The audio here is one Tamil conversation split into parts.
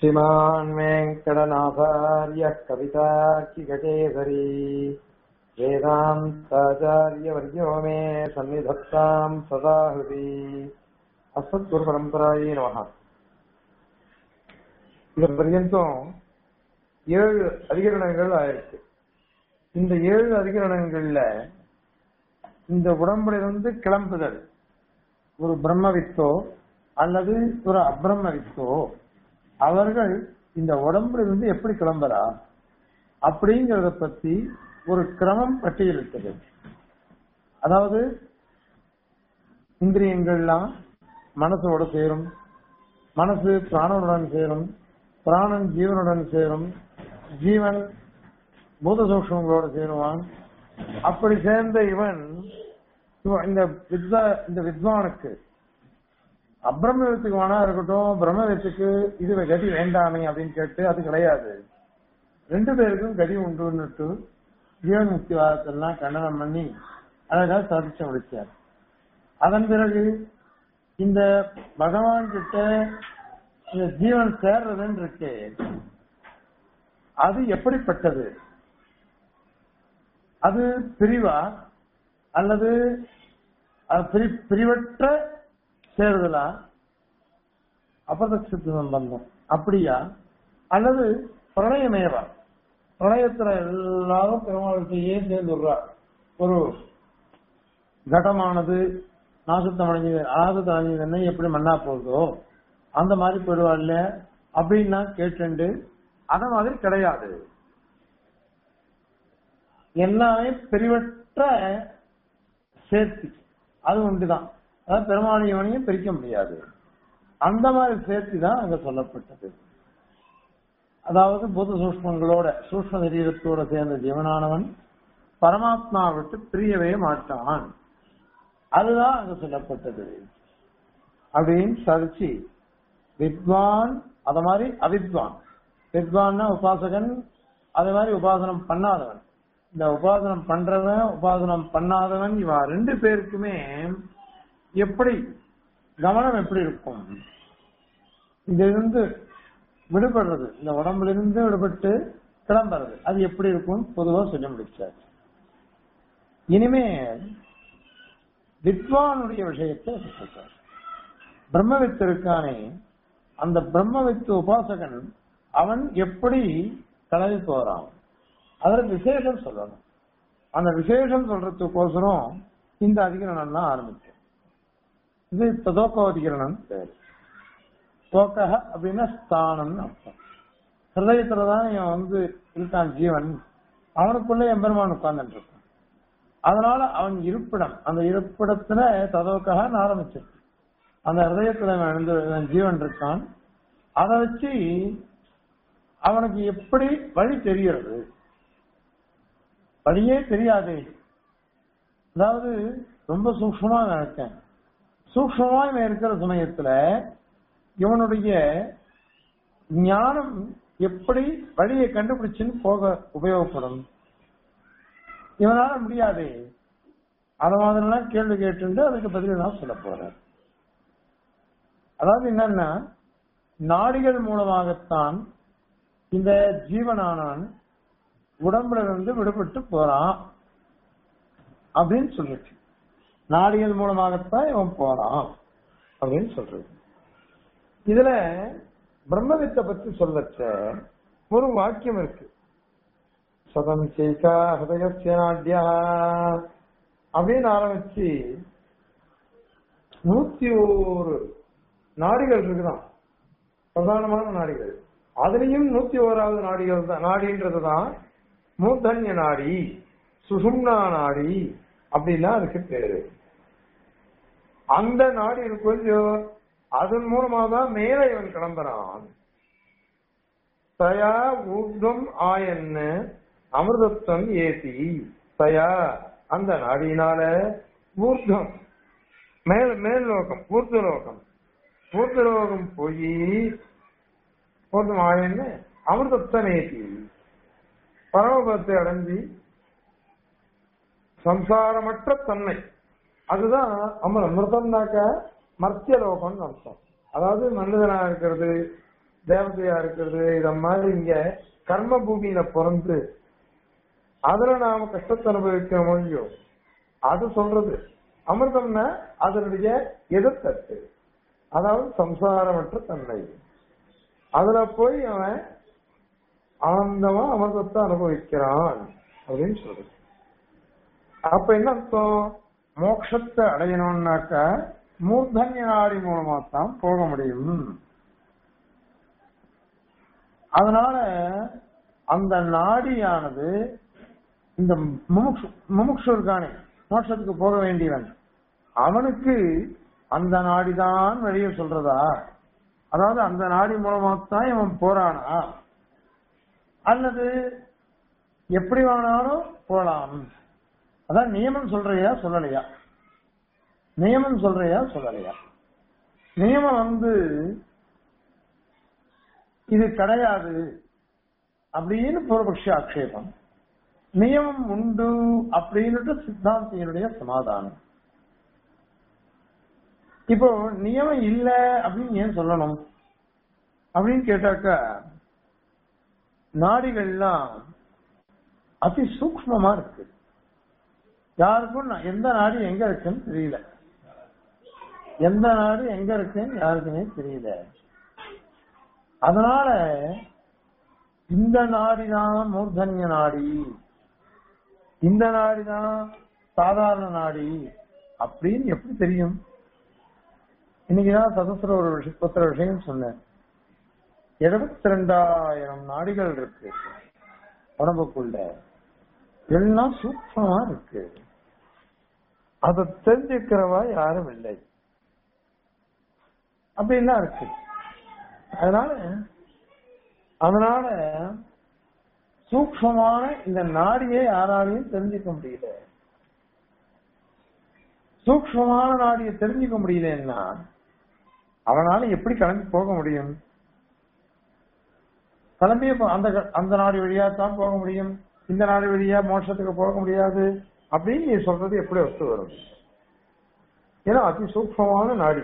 श्रीमान् वेङ्कटनाथार्यः कवितार्किककेसरी वेदान्ताचार्यवर्यो मे सन्निधत्ताम् सदा हृदि அஸ்மத்குருபரம்பராயே நமகா இது பர்யந்தம் ஏழு அதிகரணங்கள் ஆயிருக்கு இந்த ஏழு அதிகரணங்கள்ல இந்த உடம்பிலிருந்து கிளம்புதல் ஒரு பிரம்மவித்தோ அல்லது ஒரு அப்ரம்மவித்தோ அவர்கள் இந்த உடம்புல இருந்து எப்படி கிளம்புறா அப்படிங்கறத பத்தி ஒரு கிரமம் பட்டியலிட்டது அதாவது இந்திரியங்கள்லாம் மனசோட சேரும் மனசு பிராணனுடன் சேரும் பிராணன் ஜீவனுடன் சேரும் ஜீவன் பூத சூக்ஷங்களோட சேருவான் அப்படி சேர்ந்த இவன் இந்த வித்வா இந்த வித்வானுக்கு அப்ரம்மத்துக்கு வேணா இருக்கட்டும் பிரம்மவித்துக்கு இது கதி வேண்டாமே அப்படின்னு கேட்டு அது கிடையாது ரெண்டு பேருக்கும் கதி உண்டுன்னுட்டு ஜீவன் முக்திவாதத்தெல்லாம் கண்டனம் பண்ணி அழகா சாதிச்சு முடிச்சார் அதன் பிறகு இந்த பகவான் கிட்ட இந்த ஜீவன் சேர்றதுன்னு இருக்கு அது எப்படிப்பட்டது அது பிரிவா அல்லது பிரிவற்ற சேருதலா அபதட்சத்து சம்பந்தம் அப்படியா அல்லது பிரளயமேவா பிரளயத்துல எல்லாரும் பெருமாளுக்கையே சேர்ந்து விடுறா ஒரு கடமானது நாசத்தம் அடைஞ்சது அனாசத்தை அடைஞ்சது என்ன எப்படி மண்ணா போகுதோ அந்த மாதிரி போயிடுவாள்ல அப்படின்னா கேட்டு அத மாதிரி கிடையாது எல்லாமே பிரிவற்ற சேர்த்தி அது உண்டுதான் அதாவது பெருமானியவனையும் பிரிக்க முடியாது அந்த மாதிரி சேர்த்தி தான் அங்க சொல்லப்பட்டது அதாவது பூத சூஷ்மங்களோட சூஷ்ம சரீரத்தோட சேர்ந்த ஜீவனானவன் பரமாத்மா விட்டு பிரியவே மாட்டான் அதுதான் அங்க சொல்லப்பட்டது அப்படின்னு சாதிச்சு வித்வான் அத மாதிரி அவித்வான் வித்வான்னா உபாசகன் அது மாதிரி உபாசனம் பண்ணாதவன் இந்த உபாசனம் பண்றவன் உபாசனம் பண்ணாதவன் இவா ரெண்டு பேருக்குமே எப்படி கவனம் எப்படி இருக்கும் இதுல இருந்து விடுபடுறது இந்த உடம்புல இருந்து விடுபட்டு கிளம்புறது அது எப்படி இருக்கும் பொதுவா சொல்ல முடிச்சார் இனிமே வித்வானுடைய விஷயத்தை சொல்றார் பிரம்மவித்து இருக்கானே அந்த பிரம்மவித்து உபாசகன் அவன் எப்படி கலவி போறான் அதில் விசேஷம் சொல்லணும் அந்த விசேஷம் சொல்றதுக்கோசரம் இந்த அதிகரணம்லாம் ஆரம்பிக்கும் இது ததோக்க அதிகரணம் பேர் தோக்கக அப்படின்னா ஸ்தானம்னு அர்த்தம் ஹிருதயத்துலதான் இவன் வந்து இருக்கான் ஜீவன் அவனுக்குள்ள எம்பெருமான் உட்கார்ந்துட்டு இருக்கான் அதனால அவன் இருப்பிடம் அந்த இருப்பிடத்துல ததோக்காக ஆரம்பிச்சிருக்கு அந்த ஹிருதயத்துல ஜீவன் இருக்கான் அதை வச்சு அவனுக்கு எப்படி வழி தெரிகிறது வழியே தெரியாது அதாவது ரொம்ப சூக்ஷமா நினைச்சேன் சூக்ஷமா இவன் இருக்கிற சமயத்துல இவனுடைய ஞானம் எப்படி வழியை கண்டுபிடிச்சுன்னு போக உபயோகப்படும் இவனால முடியாது அத மாதிரிலாம் கேள்வி கேட்டு அதுக்கு பதில் நான் சொல்ல போறேன் அதாவது என்னன்னா நாடிகள் மூலமாகத்தான் இந்த ஜீவனானவன் உடம்புல இருந்து விடுபட்டு போறான் அப்படின்னு சொல்லிட்டு நாடிகள் மூலமாகத்தான் இவன் போறான் அப்படின்னு சொல்றது இதுல பிரம்மவித்தை பத்தி சொல்லச்ச ஒரு வாக்கியம் இருக்கு சதம் சேகா ஹதயசிய நாட்யா அப்படின்னு ஆரம்பிச்சு நூத்தி ஒரு நாடிகள் இருக்குதான் பிரதானமான நாடிகள் அதுலயும் நூத்தி ஓராவது நாடிகள் தான் நாடின்றது தான் மூர்தன்ய நாடி சுசும்னா நாடி அப்படின்னா அதுக்கு பேரு அந்த நாடி கொஞ்சம் அதன் மூலமா தான் மேல இவன் கிளம்புறான் தயா ஊர்தம் ஆயன்னு அமிர்தத்துவம் ஏசி தயா அந்த நாடியினால ஊர்தம் மேல் மேல் லோகம் ஊர்த லோகம் ஊர்த லோகம் போய் ஊர்தம் ஆயன்னு அமிர்தத்துவம் ஏசி பரமபத்தை அடைஞ்சி சம்சாரமற்ற தன்மை அதுதான் அமிர்தம்னாக்க மர்த்திய லோகம்னு அர்த்தம் அதாவது மனிதனா இருக்கிறது தேவதையா இருக்கிறது இத மாதிரி இங்க கர்ம பூமியில பிறந்து அதுல நாம கஷ்டத்தை அனுபவிக்கிற மொழியோ அது சொல்றது அமிர்தம்னா அதனுடைய எதிர்த்தட்டு அதாவது சம்சாரமற்ற தன்மை அதுல போய் அவன் ஆனந்தமா அமிர்தத்தை அனுபவிக்கிறான் அப்படின்னு சொல்றது அப்ப என்ன அர்த்தம் மோட்சத்தை அடையணும்னாக்கா மூர்தன்ய நாடி மூலமா தான் போக முடியும் அதனால அந்த நாடியானது இந்த முமுக்ஷு முமுக்ஷு இருக்கானே மோட்சத்துக்கு போக வேண்டியவன் அவனுக்கு அந்த நாடிதான் வெளியே சொல்றதா அதாவது அந்த நாடி மூலமா தான் இவன் போறானா அல்லது எப்படி வேணாலும் போலாம் அதான் நியமம் சொல்றியா சொல்லலையா நியமம் சொல்றியா சொல்லலையா நியமம் வந்து இது கிடையாது அப்படின்னு பூர்வபக்ஷ ஆக்ஷேபம் நியமம் உண்டு அப்படின்னுட்டு சித்தாந்தியினுடைய சமாதானம் இப்போ நியமம் இல்ல அப்படின்னு ஏன் சொல்லணும் அப்படின்னு கேட்டாக்கா நாடிகள்லாம் அதி சூக்மமா இருக்கு யாருக்கும் நா- எந்த நாடு எங்க இருக்குன்னு தெரியல எந்த நாடு எங்க இருக்குன்னு யாருக்குமே தெரியல அதனால இந்த நாடிதான் மூர்தன்ய நாடி இந்த நாடிதான் சாதாரண நாடி அப்படின்னு எப்படி தெரியும் இன்னைக்குதான் சதசுர ஒரு விஷயம் புத்திர விஷயம் சொன்னேன் எழுபத்தி ரெண்டாயிரம் நாடிகள் இருக்கு உடம்புக்குள்ள எல்லாம் சூக்ஷமா இருக்கு அதை தெரிஞ்சுக்கிறவா யாரும் இல்லை அப்படின்லாம் இருக்கு அதனால அதனால சூக்ஷமான இந்த நாடியை யாராலையும் தெரிஞ்சுக்க முடியல சூக்ஷமான நாடியை தெரிஞ்சுக்க முடியலன்னா அவனால எப்படி கிளம்பி போக முடியும் கிளம்பி இப்ப அந்த க- அந்த நாடு வழியா தான் போக முடியும் இந்த நாடு வழியா மோட்சத்துக்கு போக முடியாது அப்படின்னு நீ சொல்றது எப்படி ஒத்து வரும் ஏன்னா அதி சூக்ஷமான நாடி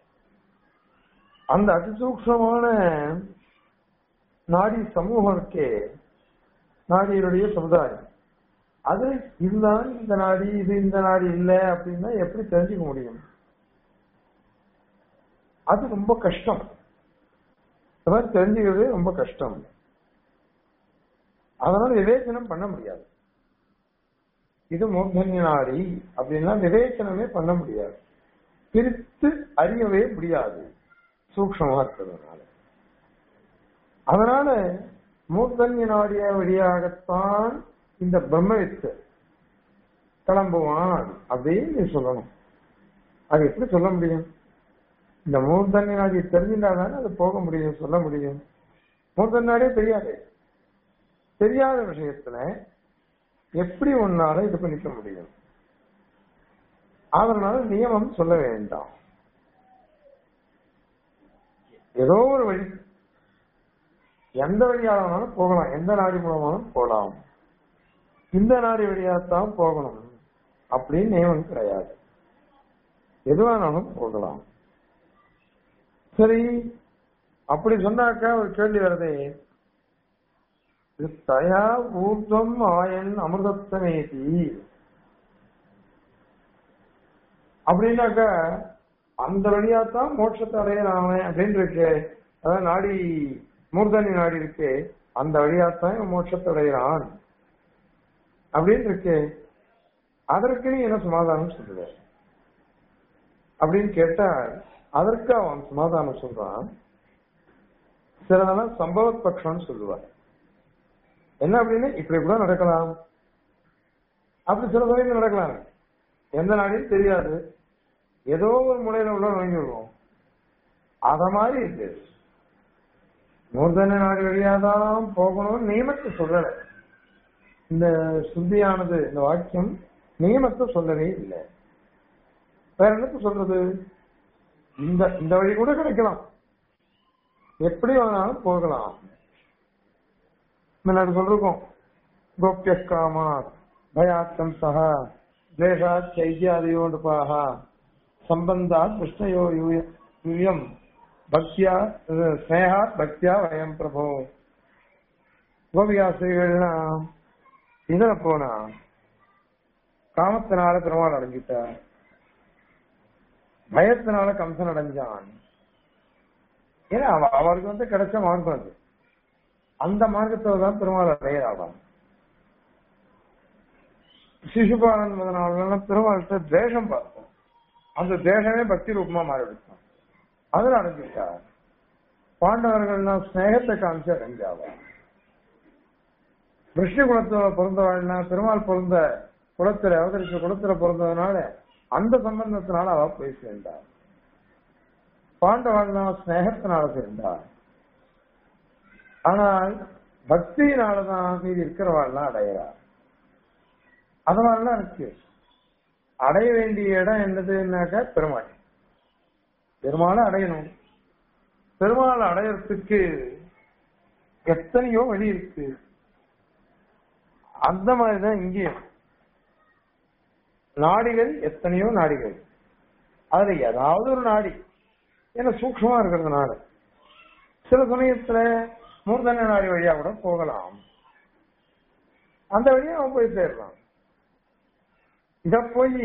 அந்த அதி சூக்ஷமான நாடி சமூகம் இருக்கே நாடியினுடைய சமுதாயம் அது இதுதான் இந்த நாடி இது இந்த நாடி இல்ல அப்படின்னா எப்படி தெரிஞ்சுக்க முடியும் அது ரொம்ப கஷ்டம் இந்த மாதிரி தெரிஞ்சுக்கிறது ரொம்ப கஷ்டம் அதனால விவேச்சனம் பண்ண முடியாது இது மூர்தன்ய நாடி அப்படின்னா விவேச்சனமே பண்ண முடியாது பிரித்து அறியவே முடியாது சூக்ஷமா இருக்கிறதுனால அதனால மூர்தன்ய நாடிய வழியாகத்தான் இந்த பிரம்மவித்து கிளம்புவான் அப்படின்னு நீ சொல்லணும் அது எப்படி சொல்ல முடியும் இந்த மூர்தன்ய நாடி தெரிஞ்சிருந்தாதானே அது போக முடியும் சொல்ல முடியும் மூர்தன்ய நாடே தெரியாது தெரியாத விஷயத்துல எப்படி உன்னால இது பண்ணிக்க முடியும் அதனால நியமம் சொல்ல வேண்டாம் ஏதோ ஒரு வழி எந்த வழியானாலும் போகலாம் எந்த நாடி மூலமாலும் போகலாம் இந்த நாடி வழியாத்தான் போகணும் அப்படின்னு நியமம் கிடையாது எதுவானாலும் போகலாம் சரி அப்படி சொன்னாக்கா ஒரு கேள்வி வருதே இது தயா ஊர்தம் ஆயன் அமிர்தத்தமேதி அப்படின்னாக்கா அந்த வழியாத்தான் மோட்சத்தை அடையலாம் அப்படின்னு இருக்கு அதாவது நாடி மூர்தனி நாடி இருக்கு அந்த வழியாத்தான் இவன் மோட்சத்தை அடையிறான் அப்படின்னு இருக்கு அதற்கு நீ என்ன சமாதானம் சொல்லுவ அப்படின்னு கேட்டா அதற்கு அவன் சமாதானம் சொல்றான் சிலதெல்லாம் சம்பவத் பட்சம்னு சொல்லுவார் என்ன அப்படின்னு இப்படி கூட நடக்கலாம் அப்படி சில சமயம் நடக்கலாம் எந்த நாடையும் தெரியாது ஏதோ ஒரு முறையில உள்ள நுழைஞ்சு விடுவோம் அத மாதிரி இருக்கு மூர்தன நாடு வழியாதான் போகணும்னு நியமத்தை சொல்லல இந்த சுத்தியானது இந்த வாக்கியம் நியமத்தை சொல்லவே இல்லை வேற என்னத்த சொல்றது இந்த இந்த வழி கூட கிடைக்கலாம் எப்படி வேணாலும் போகலாம் முன்னாடி சொல்லிருக்கோம் கோப்பிய காமா பயாத்தம் சகா தேசாத் சைத்யாதியோடுபாக சம்பந்தாத் கிருஷ்ணயோ யூய- யூயம் பக்தியா ஸ்னேகா பக்தியா வயம் பிரபோ கோபிகாசிரிகள்னா இதுல போனா காமத்தினால பெருமாள் அடைஞ்சிட்டார் பயத்தினால கம்சன் அடைஞ்சான் ஏன்னா அவ- அவருக்கு வந்து கிடைச்ச மார்க்கம் அது அந்த மார்க்கத்துல தான் பெருமாள் அடையிறாவான் சிசுபாலன் முதனால பெருமாள்கிட்ட தேசம் பார்த்தோம் அந்த தேசமே பக்தி ரூபமா மாறிவிட்டான் அதுல அடைஞ்சிட்டார் பாண்டவர்கள்லாம் ஸ்நேகத்தை காமிச்சு அடைஞ்சாவா விஷ்ணு குலத்துல பிறந்தவாள்னா பெருமாள் பிறந்த குலத்துல அவதரிச்ச குலத்துல பிறந்ததுனால அந்த சம்பந்தத்தினால அவ போய் சேர்ந்தார் பாண்டவாள்னா ஸ்நேகத்தினால சேர்ந்தார் ஆனால் பக்தியினாலதான் மீதி இருக்கிறவாள்லாம் அடையிறார் அது மாதிரிலாம் இருக்கு அடைய வேண்டிய இடம் என்னதுன்னாக்கா பெருமாள் பெருமாளை அடையணும் பெருமாளை அடையறதுக்கு எத்தனையோ வழி இருக்கு அந்த மாதிரிதான் இங்கேயும் நாடிகள் எத்தனையோ நாடிகள் அதுல ஏதாவது ஒரு நாடி ஏன்னா சூக்ஷமா இருக்கிறதுனால சில சமயத்துல மூர்தன நாடி வழியா கூட போகலாம் அந்த வழியா அவன் போய் சேரலாம் இத போய்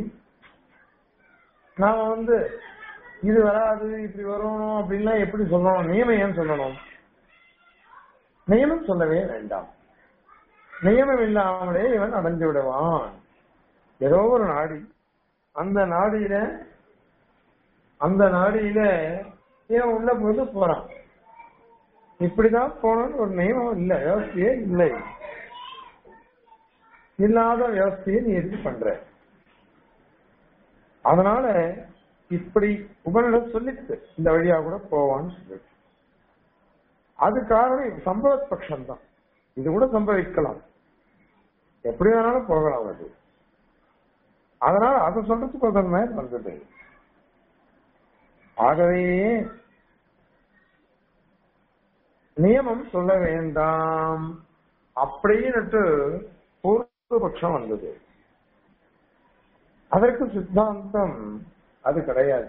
நாம வந்து இது வராது இப்படி வரணும் அப்படின்லாம் எப்படி சொல்லணும் நியமம் ஏன் சொல்லணும் நியமம் சொல்லவே வேண்டாம் நியமம் இல்லாமலே இவன் அடைஞ்சு விடுவான் ஏதோ ஒரு நாடி அந்த நாடியில அந்த நாடியில இவன் உள்ள போது போறான் இப்படிதான் போகணும்னு ஒரு நியமம் இல்ல வியவஸ்தையே இல்லை இல்லாத வியவஸ்தையை நீ எதுக்கு பண்ற அதனால இப்படி உபனிடம் சொல்லிட்டு இந்த வழியா கூட போவான்னு சொல்லிட்டு அது காரணம் சம்பவ பட்சம் தான் இது கூட சம்பவிக்கலாம் எப்படி வேணாலும் போகலாம் அது அதனால அதை சொல்றதுக்கு ஒரு மாதிரி வந்தது ஆகவே நியமம் சொல்ல வேண்டாம் அப்படின்னுட்டு பூர்வபட்சம் வந்தது அதற்கு சித்தாந்தம் அது கிடையாது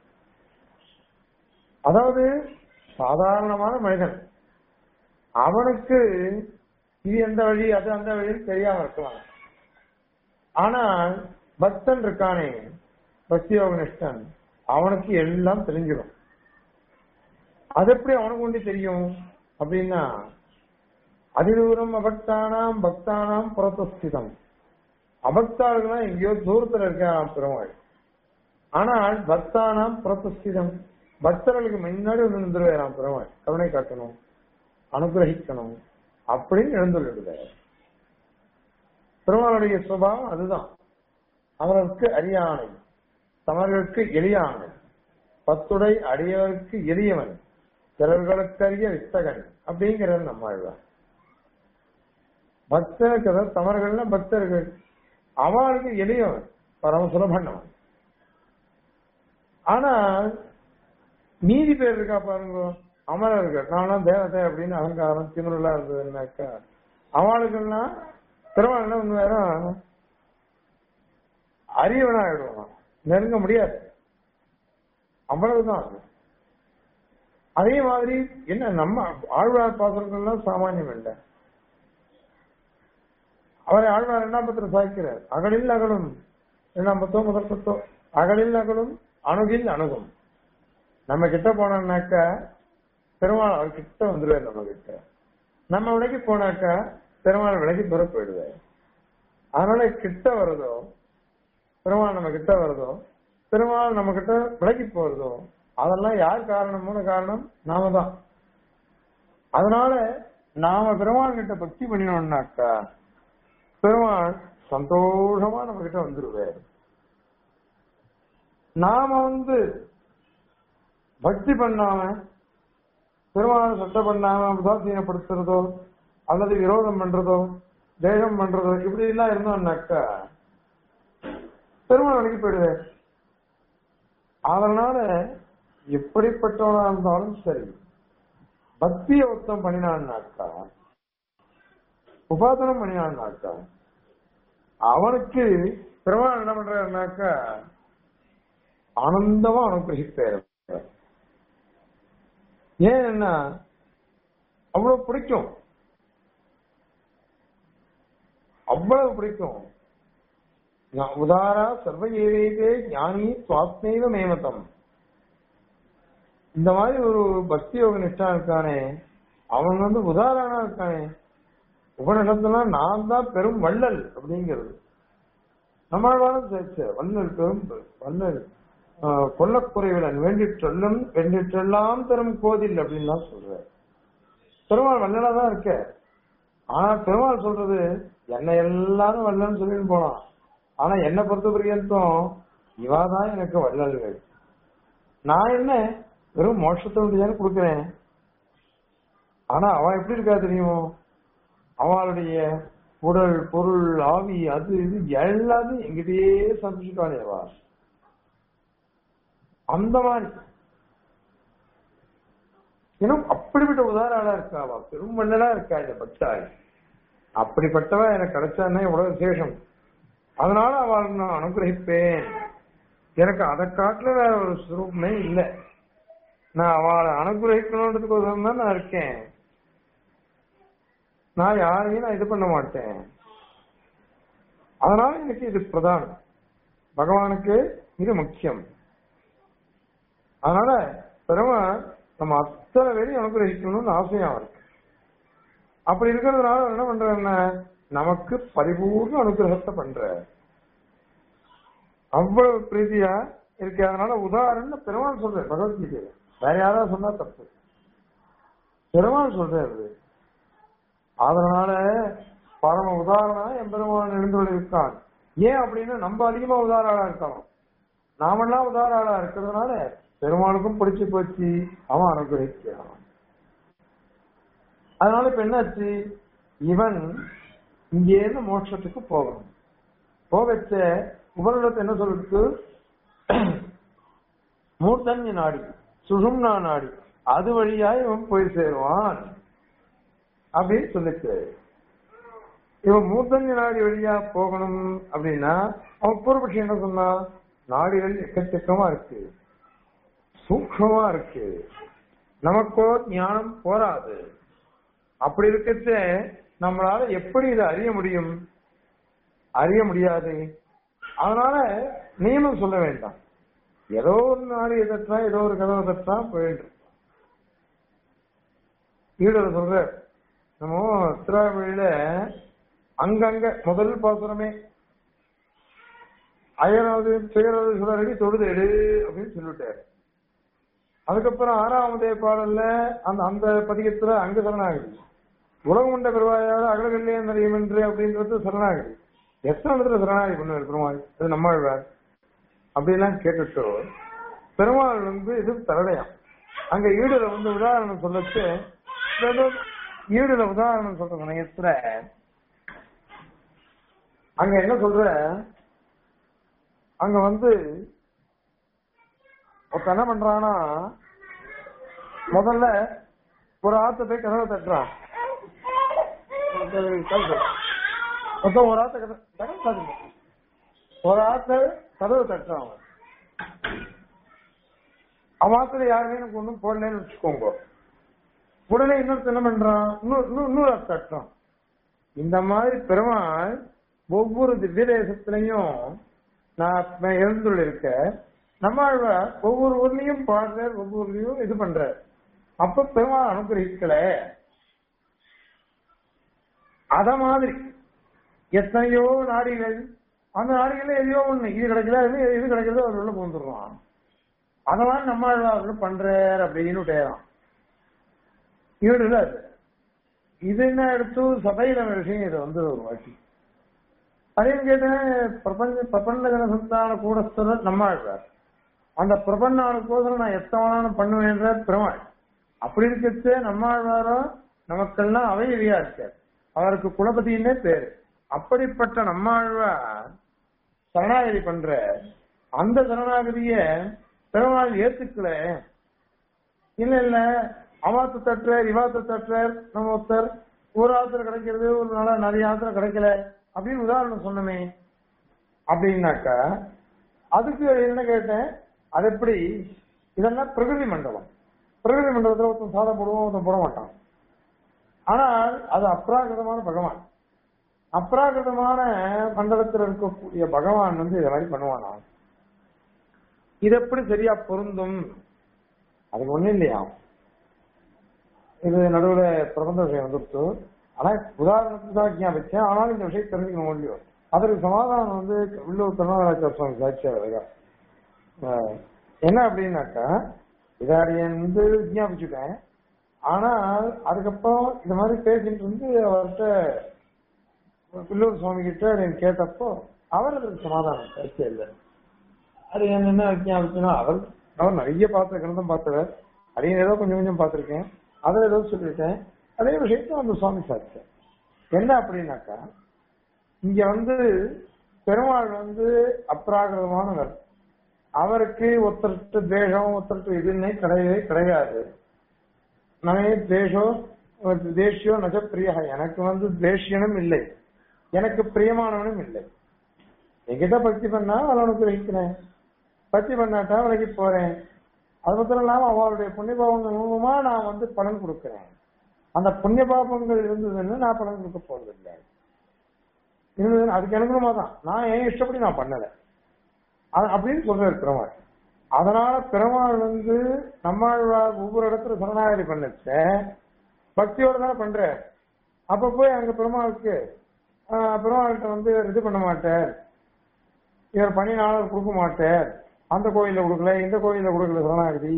அதாவது சாதாரணமான மனிதன் அவனுக்கு இது எந்த வழி அது அந்த வழி தெரியாம இருக்கலாம் ஆனால் பக்தன் இருக்கானே பக்தி யோகனிஷ்டன் அவனுக்கு எல்லாம் தெரிஞ்சிடும் அது எப்படி அவனுக்கு ஒண்டி தெரியும் அப்படின்னா அதிதூரம் அபக்தானாம் பக்தானாம் புறத்தஸ்திதம் அபக்தாளுக்கெல்லாம் எங்கேயோ தூரத்துல இருக்கான் பெருமாள் ஆனால் பக்தானாம் புறத்தஸ்திதம் பக்தர்களுக்கு முன்னாடி வந்து நின்றுவேறான் பெருமாள் கருணை காட்டணும் அனுகிரகிக்கணும் அப்படின்னு எழுந்துள்ளிடுத பெருமாளுடைய சுபாவம் அதுதான் அவனுக்கு அரியானை தமர்களுக்கு எளியானை பத்துடை அடியவருக்கு எளியவன் பிறர்களுக்கரிய வித்தகன் அப்படிங்கிறது நம்ம ஆழ்வார் பக்தனுக்கு அதாவது தமர்கள்னா பக்தர்கள் அவனுக்கு எளியவன் பரம சுலபண்ணவன் ஆனால் நீதி பேர் இருக்கா பாருங்க அமரர்கள் நானும் தேவதை அப்படின்னு அகங்காரம் திமிரெல்லாம் இருந்ததுன்னாக்கா அவளுக்கெல்லாம் திருமணம் ஒண்ணு வேற அரியவனா ஆயிடுவான் நெருங்க முடியாது அவ்வளவுதான் அது அதே மாதிரி என்ன நம்ம ஆழ்வார் பாசுரங்கள்லாம் சாமானியம் இல்லை அவரை ஆழ்வார் இரண்டாம் பத்திரம் சாய்க்கிறார் அகலில் அகலும் இரண்டாம் பத்தோ முதல் பத்தோ அகலில் அகலும் அணுகில் அணுகும் நம்ம கிட்ட போனோம்னாக்கா பெருமாள் அவர் கிட்ட வந்துருவார் நம்ம கிட்ட நம்ம விலைக்கு போனாக்கா பெருமாள் விலைக்கு தூர போயிடுவார் அதனால கிட்ட வருதோ பெருமாள் நம்ம கிட்ட வருதோ பெருமாள் நம்ம கிட்ட விலைக்கு போறதோ அதெல்லாம் யார் காரணம் மூல காரணம் நாம தான் அதனால நாம பெருமாள் கிட்ட பக்தி பண்ணினோம்னாக்கா பெருமாள் சந்தோஷமா நம்ம கிட்ட வந்துருவார் நாம வந்து பக்தி பண்ணாம பெருமாள் சட்டை பண்ணாம உதாசீனப்படுத்துறதோ அல்லது விரோதம் பண்றதோ தேகம் பண்றதோ இப்படி எல்லாம் இருந்தோம்னாக்கா பெருமாள் வழிக்கு போயிடுவார் அதனால எப்படிப்பட்டவனா இருந்தாலும் சரி பக்தியை ஒருத்தம் பண்ணினான்னாக்கா உபாசனம் பண்ணினான்னாக்கா அவனுக்கு பெருமாள் என்ன பண்றாருனாக்கா ஆனந்தமா அனுகிரகிப்பார் ஏன் என்ன அவ்வளவு பிடிக்கும் அவ்வளவு பிடிக்கும் ஞா- உதாரா சர்வ ஏவேதே ஞானி சுவாத்மேவ மேமதம் இந்த மாதிரி ஒரு பக்தி யோக நிஷ்டா இருக்கானே அவன் வந்து உதாரணா இருக்கானே உபனிஷத்துலாம் நான் தான் பெரும் வள்ளல் அப்படிங்கிறது நம்மளாலும் சேர்த்து வள்ளல் பெரும் வள்ளல் ஆஹ், கொல்லக்குறைவிலன் வேண்டிச் சொல்லும் வேண்டிற்றெல்லாம் பெரும் கோதில் அப்படின்லாம் சொல்ற பெருமாள் வள்ளலா தான் இருக்க ஆனா பெருமாள் சொல்றது என்னை எல்லாரும் வள்ளல்னு சொல்லிட்டு போனான் ஆனா என்னை பொறுத்த பர்யந்தம் இவாதான் எனக்கு வள்ளல்கள் நான் என்ன வெறும் மோட்சத்தை வேண்டியதானே கொடுக்கிறேன் ஆனா அவன் எப்படி இருக்கா தெரியுமோ அவளுடைய உடல் பொருள் ஆவி அது இது எல்லாத்தையும் எங்கிட்டயே சமைச்சுட்டானே அவ அந்த மாதிரி இன்னும் அப்படிப்பட்ட உதாரணா இருக்கா அவ பெரும் வள்ளலா இருக்கா இந்த பக்தாய் அப்படிப்பட்டவ எனக்கு கிடைச்சானே எவ்வளவு விசேஷம் அதனால அவள் நான் அனுகிரகிப்பேன் எனக்கு அதை காட்டுல வேற ஒரு சுரூபமே இல்லை நான் அவளை அனுகிரகிக்கணுன்றதுக்கோசரம் தான் நான் இருக்கேன் நான் யாரையும் நான் இது பண்ண மாட்டேன் அதனால எனக்கு இது பிரதானம் பகவானுக்கு இது முக்கியம் அதனால பெருமாள் நம்ம அத்தனை பேரையும் அனுகிரகிக்கணும்னு ஆசையா இருக்கு அப்படி இருக்கிறதுனால என்ன பண்றேன்னா நமக்கு பரிபூர்ண அனுகிரகத்தை பண்ற அவ்வளவு பிரீதியா இருக்கு அதனால உதாரணம் பெருமாள் சொல்றேன் பகவத்கீதை வேற யாராவது சொன்னா தப்பு பெருமாள் சொல்றாரு அதனால பரம உதாரணம் எம்பெருமான் எழுந்துள்ள இருக்கான் ஏன் அப்படின்னா நம்ம அதிகமா உதாரணா இருக்கணும் நாமெல்லாம் உதாரணா இருக்கிறதுனால பெருமானுக்கும் பிடிச்சு போச்சு அவன் அனுகிரகிக்கிறான் அதனால இப்ப என்னாச்சு இவன் இங்கே இருந்து மோட்சத்துக்கு போகணும் போகச்ச உபரிடத்தை என்ன சொல்றது மூர்த்தன்ய நாடி சுஷும்னா நாடி அது வழியா இவன் போய் சேருவான் அப்படின்னு சொல்லிச்சு இவன் மூர்த்தன்ய நாடி வழியா போகணும் அப்படின்னா அவன் பூர்வபட்சி என்ன சொன்னா நாடிகள் எக்கச்சக்கமா இருக்கு சூக்ஷமா இருக்கு நமக்கோ ஞானம் போராது அப்படி இருக்கச்ச நம்மளால எப்படி இதை அறிய முடியும் அறிய முடியாது அதனால நியமம் சொல்ல வேண்டாம் ஏதோ ஒரு நாடு எதற்றா ஏதோ ஒரு கதவை தட்டா போயிட்டு ஈடுல சொல்ற நம்ம திருவாரூரில அங்கங்க முதல் பாசுரமே அயனாவது துயராவது சுடரடி தொழுது எடு அப்படின்னு சொல்லிட்டாரு அதுக்கப்புறம் ஆறாவதே பாடல்ல அந்த அந்த பதிகத்துல அங்க சரணாகதி உலகம் உண்ட பெருவாயாவது அகலகல்லே நிறையும் என்று அப்படின்றது சரணாகதி எத்தனை இடத்துல சரணாகதி பண்ணுவார் பெருமாள் அது நம்மாழ்வார் அப்படிலாம் கேட்டுட்டு பெருமாள் வந்து இது தரடையாம் அங்க ஈடுல வந்து உதாரணம் சொல்லச்சு ஏதோ ஈடுல உதாரணம் சொல்ற சமயத்துல அங்க என்ன சொல்ற அங்க வந்து ஒருத்தன் என்ன பண்றான்னா முதல்ல ஒரு ஆத்த போய் கதவை தட்டுறான் மொத்தம் ஒரு ஆத்த கதவை கதவை தட்டுங்க. ஒரு ஆத்த கதவை தட்டுறான் அவன் அவன் ஆத்துல யாருமே எனக்கு ஒண்ணும் போடலன்னு வச்சுக்கோங்க உடனே இன்னொருத்த என்ன பண்றான் இன்னொரு இன்னொரு- இன்னொரு ஆத்த தட்டுறான் இந்த மாதிரி பெருமாள் ஒவ்வொரு திவ்ய தேசத்திலையும் நான் எழுந்துள்ள இருக்க நம்மாழ்வார் ஒவ்வொரு ஊர்லயும் பாடுறார் ஒவ்வொரு ஊர்லயும் இது பண்றார் அப்ப பெருமாள் அனுகிரகிக்கல அத மாதிரி எத்தனையோ நாடிகள் அந்த நாடிகள் எதையோ ஒண்ணு இது கிடைக்கல இது இது கிடைக்கிறதோ அவர் உள்ள புகுந்துடுறான் அத மாதிரி நம்மாழ்வார் பண்றார் அப்படின்னு விட்டேறான் ஈடுல அது இது என்ன எடுத்து சபையில விஷயம் இது வந்து ஒரு வாட்டி அதையும் கேட்டேன் பிரபஞ்ச பிரபஞ்ச ஜன சந்தான கூடஸ்தர் நம்மாழ்வார் அந்த பிரபன்னானுக்கோசரம் நான் எத்தவனாலும் பண்ணுவேன்ற பெருமாள் அப்படி இருக்கச்சே நம்மாழ்வாரும் நமக்கெல்லாம் அவையிலியா இருக்கார் அவருக்கு குலபதினே பேரு அப்படிப்பட்ட நம்மாழ்வார் சரணாகதி பண்ற அந்த சரணாகதிய பெருமாள் ஏத்துக்கல இல்ல இல்ல அவாத்து தட்டுறார் இவாத்து தட்டுறார் நம்ம ஒருத்தர் ஒரு ஆத்திர கிடைக்கிறது ஒரு நாளா நிறைய ஆத்திரம் கிடைக்கல அப்படின்னு உதாரணம் சொன்னமே அப்படின்னாக்கா அதுக்கு என்ன கேட்டேன் அது எப்படி இதெல்லாம் பிரகிருதி மண்டலம் பிரகதி மண்டபத்துல ஒருத்தன் சாதம் போடுவான் ஒருத்தன் போட மாட்டான் ஆனால் அது அப்ராகிருதமான பகவான் அப்ராகிருதமான மண்டலத்தில் இருக்கக்கூடிய பகவான் வந்து இதை மாதிரி பண்ணுவானா இது எப்படி சரியா பொருந்தும் அதுக்கு ஒண்ணும் இல்லையா இது நடுவுல பிரபந்த விஷயம் வந்துருச்சு ஆனா உதாரணத்துக்கு தான் ஞாபகம் ஆனாலும் இந்த விஷயம் தெரிஞ்சுக்கணும் முடியும் அதற்கு சமாதானம் வந்து உள்ளூர் கருணாராஜர் சுவாமி சாட்சியா அழகா ஆஹ் என்ன அப்படின்னாக்கா இதாரியன் வந்து விஜாபிச்சுட்டேன் ஆனால் அதுக்கப்புறம் இந்த மாதிரி பேசிட்டு இருந்து அவர்கிட்ட பில்லூர் சுவாமி கிட்ட எனக்கு கேட்டப்போ அவர் அதற்கு சமாதானம் பேச இல்லை அது என்ன விஜாபிச்சுன்னா அவர் அவர் நிறைய பார்த்த கிரந்தம் பார்த்தவர் அதையும் ஏதோ கொஞ்சம் கொஞ்சம் பார்த்திருக்கேன் அதை ஏதோ சொல்லிட்டேன் அதே விஷயத்த அந்த சுவாமி சாட்சியம் என்ன அப்படின்னாக்கா இங்க வந்து பெருமாள் வந்து அப்ராகிருதமானவர் அவருக்கு ஒருத்தருக்கு தேசம் ஒருத்தருக்கு இதுன்னே கிடையவே கிடையாது நமே தேசோ தேசியோ நஜ பிரியா எனக்கு வந்து தேசியனும் இல்லை எனக்கு பிரியமானவனும் இல்லை என்கிட்ட பக்தி பண்ணா அவனுக்கு கிரகிக்கிறேன் பக்தி பண்ணாட்டா விலகி போறேன் அது மாத்திரம் இல்லாம அவளுடைய புண்ணிய பாவங்கள் மூலமா நான் வந்து பலன் கொடுக்கிறேன் அந்த புண்ணிய பாபங்கள் இருந்ததுன்னு நான் பலன் கொடுக்க போறதில்லை இருந்ததுன்னு அதுக்கு அனுகூலமா தான் நான் என் இஷ்டப்படி நான் பண்ணல அது- அப்படின்னு சொல்றாரு பெருமாள் அதனால பெருமாள் வந்து நம்மாழ்வார் ஒவ்வொரு இடத்துல சரணாகதி பண்ணுச்ச பக்தியோட தான் பண்ற அப்ப போய் அங்க பெருமாளுக்கு ஆஹ், பெருமாள்கிட்ட வந்து இவர் இது பண்ண மாட்டார் இவர் பணி நாளர் கொடுக்க மாட்டார் அந்த கோயில்ல கொடுக்கல இந்த கோயில்ல கொடுக்கல சரணாகதி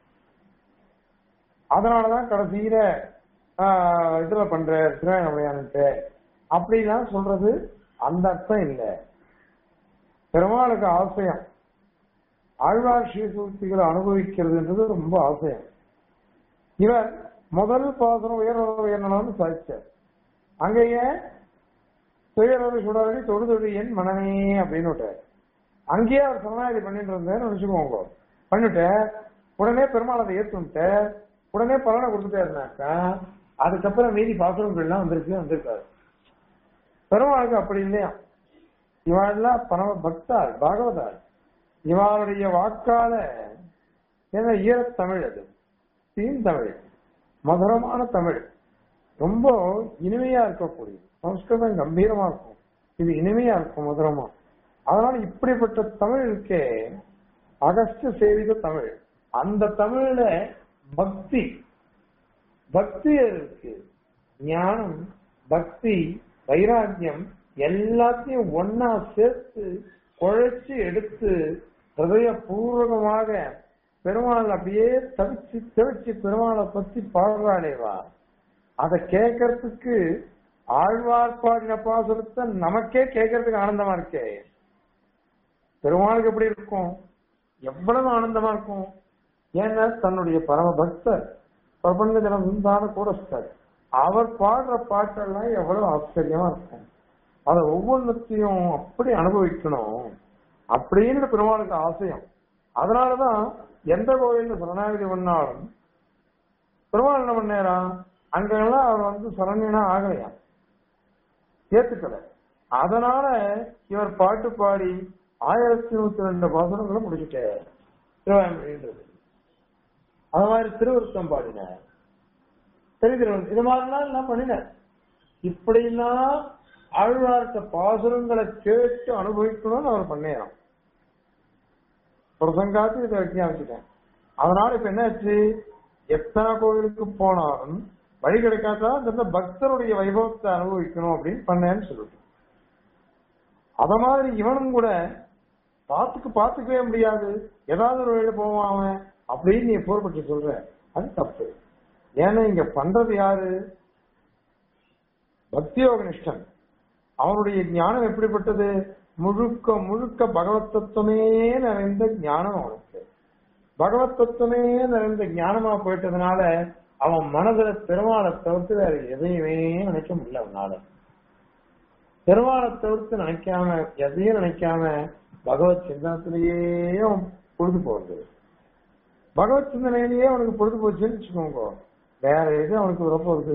அதனாலதான் கடைசியில ஆஹ், இதுல பண்ற திருவாயணப்படியான்ட்டு அப்படிலாம் சொல்றது அந்த அர்த்தம் இல்லை பெருமாளுக்கு ஆசையம் ஆழ்வார் ஸ்ரீசூக்திகளை அனுபவிக்கிறதுன்றது ரொம்ப ஆசையம் இவர் முதல் பாசனம் உயர் உயர்நலம்னு சாதிச்சார் அங்கேயே துயரொரு சுடரடி தொழுதொழி என் மனமே அப்படின்னு விட்டார் அங்கேயே அவர் சரணாகதி பண்ணிட்டு இருந்தேன்னு நினைச்சுக்கோங்க பண்ணிட்டேன் உடனே பெருமாள் அதை ஏற்றுன்ட்டு உடனே பலனை கொடுத்துட்டாருனாக்கா அதுக்கப்புறம் மீதி பாசுரங்கள்லாம் வந்திருக்கு வந்திருக்காரு பெருமாளுக்கு அப்படி இல்லையா இவாளெல்லாம் பரம பக்தாள் பாகவதாள் இவாளுடைய வாக்கால ஏன்னா ஈரத்தமிழ் அது தீன் தமிழ் மதுரமான தமிழ் ரொம்ப இனிமையா இருக்கக்கூடியது சம்ஸ்கிருதம் கம்பீரமா இருக்கும் இது இனிமையா இருக்கும் மதுரமா அதனால இப்படிப்பட்ட தமிழ் இருக்கே அகஸ்ட சேவித தமிழ் அந்த தமிழ்ல பக்தி பக்தி இருக்கு ஞானம் பக்தி வைராக்கியம் எல்லாத்தையும் ஒன்னா சேர்த்து குழைச்சு எடுத்து ஹிருதயபூர்வகமாக பெருமாள் அப்படியே தவிச்சு தவிச்சு பெருமாளை பத்தி பாடுறாளேவா அதை கேட்கறதுக்கு ஆழ்வார் பாடின பாசுரத்தை நமக்கே கேட்கறதுக்கு ஆனந்தமா இருக்கே பெருமாளுக்கு எப்படி இருக்கும் எவ்வளவு ஆனந்தமா இருக்கும் ஏன்னா தன்னுடைய பரம பக்தர் பிரபஞ்ச ஜனந்தான கூடஸ்தர் அவர் பாடுற பாட்டெல்லாம் எவ்வளவு ஆச்சரியமா இருக்கும் அதை ஒவ்வொன்றத்தையும் அப்படி அனுபவிக்கணும் அப்படின்னு பெருமாளுக்கு ஆசையம் அதனாலதான் எந்த கோயில்ல சரணாகதி பண்ணாலும் பெருமாள் என்ன பண்ணேரா அங்கெல்லாம் அவர் வந்து சரண்யனா ஆகலையா ஏத்துக்கல அதனால இவர் பாட்டு பாடி ஆயிரத்தி நூத்தி ரெண்டு பாசனங்களை முடிச்சுட்டார் திருவாயமொழின்றது அது மாதிரி திருவருத்தம் பாடினார் தெரிவிக்கிறவன் இது மாதிரிலாம் எல்லாம் பண்ணினார் இப்படிலாம் ஆழ்வார்த்த பாசுரங்களை கேட்டு அனுபவிக்கணும்னு அவர் பண்ணேறான் பிரசங்காத்து இதை விஞ்ஞாபிச்சுட்டேன் அதனால இப்ப என்னாச்சு எத்தனை கோவிலுக்கு போனாலும் வழி கிடைக்காதா இந்த பக்தருடைய வைபவத்தை அனுபவிக்கணும் அப்படின்னு பண்ணேன்னு சொல்லிட்டு அத மாதிரி இவனும் கூட பார்த்துக்கு பார்த்துக்கவே முடியாது ஏதாவது ஒரு வழியில போவான் அவன் அப்படின்னு நீ போர்பட்டு சொல்ற அது தப்பு ஏன்னா இங்க பண்றது யாரு பக்தியோக நிஷ்டன் அவனுடைய ஞானம் எப்படிப்பட்டது முழுக்க முழுக்க பகவத் தத்துவமே நிறைந்த ஞானம் அவனுக்கு பகவத் தத்துவமே நிறைந்த ஞானமா போயிட்டதுனால அவன் மனதுல பெருமாளை தவிர்த்து வேற எதையுமே நினைக்க முடியல அவனால பெருமாளை தவிர்த்து நினைக்காம எதையும் நினைக்காம பகவத் சிந்தனத்திலேயே அவன் பொழுது போகுது பகவத் சிந்தனையிலேயே அவனுக்கு பொழுது போச்சுன்னு வச்சுக்கோங்க வேற எது அவனுக்கு வரப்போகுது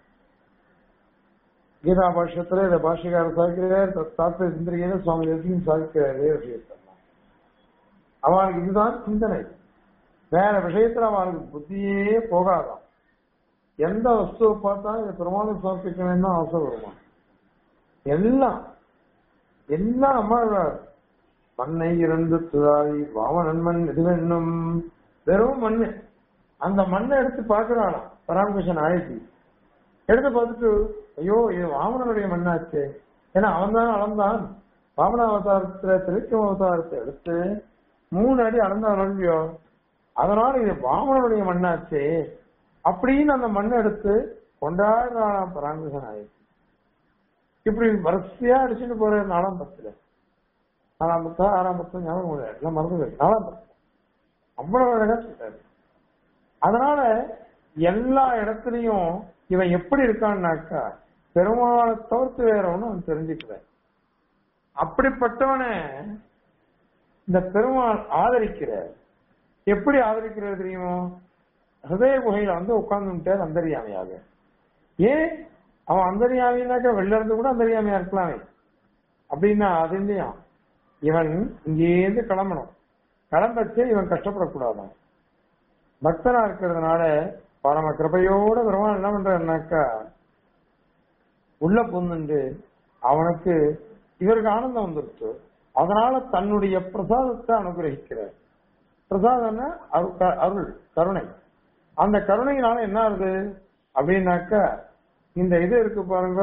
கீதா பாஷ்யத்துல இந்த பாஷ்யக்காரர் சாதிக்கிறார் தாத்த சிந்திரிகையில சுவாமி தேசியம் சாதிக்கிறார் இதே விஷயத்தான் அவனுக்கு இதுதான் சிந்தனை வேற விஷயத்துல அவனுக்கு புத்தியே போகாதான் எந்த வஸ்துவை பார்த்தா இதை பெருமாளுக்கு சமர்ப்பிக்கணும்னு தான் ஆசை வருமா எல்லாம் எல்லாம் அம்மாழ்வார் மண்ணை இருந்து துதாவி வாமனன்மண் இதுவென்னும் வெறும் மண்ணு அந்த மண்ணை எடுத்து பாக்குறாளாம் பராமகிருஷ்ணன் ஆயிடுச்சு எடுத்து பார்த்துட்டு ஐயோ இது வாமனனுடைய மண்ணாச்சே ஏன்னா அவன் தான் அளந்தான் வாமன அவதாரத்துல திருக்கம் அவதாரத்தை எடுத்து மூணு அடி அளந்தான் இல்லையோ அதனால இது வாமனனுடைய மண்ணாச்சே அப்படின்னு அந்த மண்ணை எடுத்து கொண்டாடுறாளாம் பராமகிருஷ்ணன் ஆயிடுச்சு இப்படி வரிசையா அடிச்சுட்டு போற நாலாம் பத்துல நாலாம் பத்தா ஆறாம் பத்து ஞாபகம் இல்லை எல்லாம் மறந்து போயிருக்கு. நாலாம் பத்து அவ்வளவு அழகா சொல்றாரு அதனால எல்லா இடத்துலயும் இவன் எப்படி இருக்கான்னாக்கா பெருமாளை தவிர்த்து வேற ஒண்ணும் அவன் தெரிஞ்சுக்கல அப்படிப்பட்டவனை இந்த பெருமாள் ஆதரிக்கிறார் எப்படி ஆதரிக்கிறார் தெரியுமோ ஹிருதய குகையில வந்து உட்கார்ந்துட்டார் அந்தரியாமையாக ஏன் அவன் அந்தரியாமினாக்கா வெளில இருந்து கூட அந்தரியாமையா இருக்கலாமே அப்படின்னா அது இல்லையா இவன் இங்கேருந்து கிளம்பணும் கிளம்பச்சே இவன் கஷ்டப்படக்கூடாதான் பக்தனா இருக்கிறதுனால பரம கிருபையோட பெருமாள் என்ன பண்றாருனாக்கா உள்ள புந்துண்டு அவனுக்கு இவருக்கு ஆனந்தம் வந்துருச்சு அதனால தன்னுடைய பிரசாதத்தை அனுகிரகிக்கிறார் பிரசாதம்னா அருள் க- அருள் கருணை அந்த கருணையினால என்ன ஆகுது அப்படின்னாக்கா இந்த இது இருக்கு பாருங்க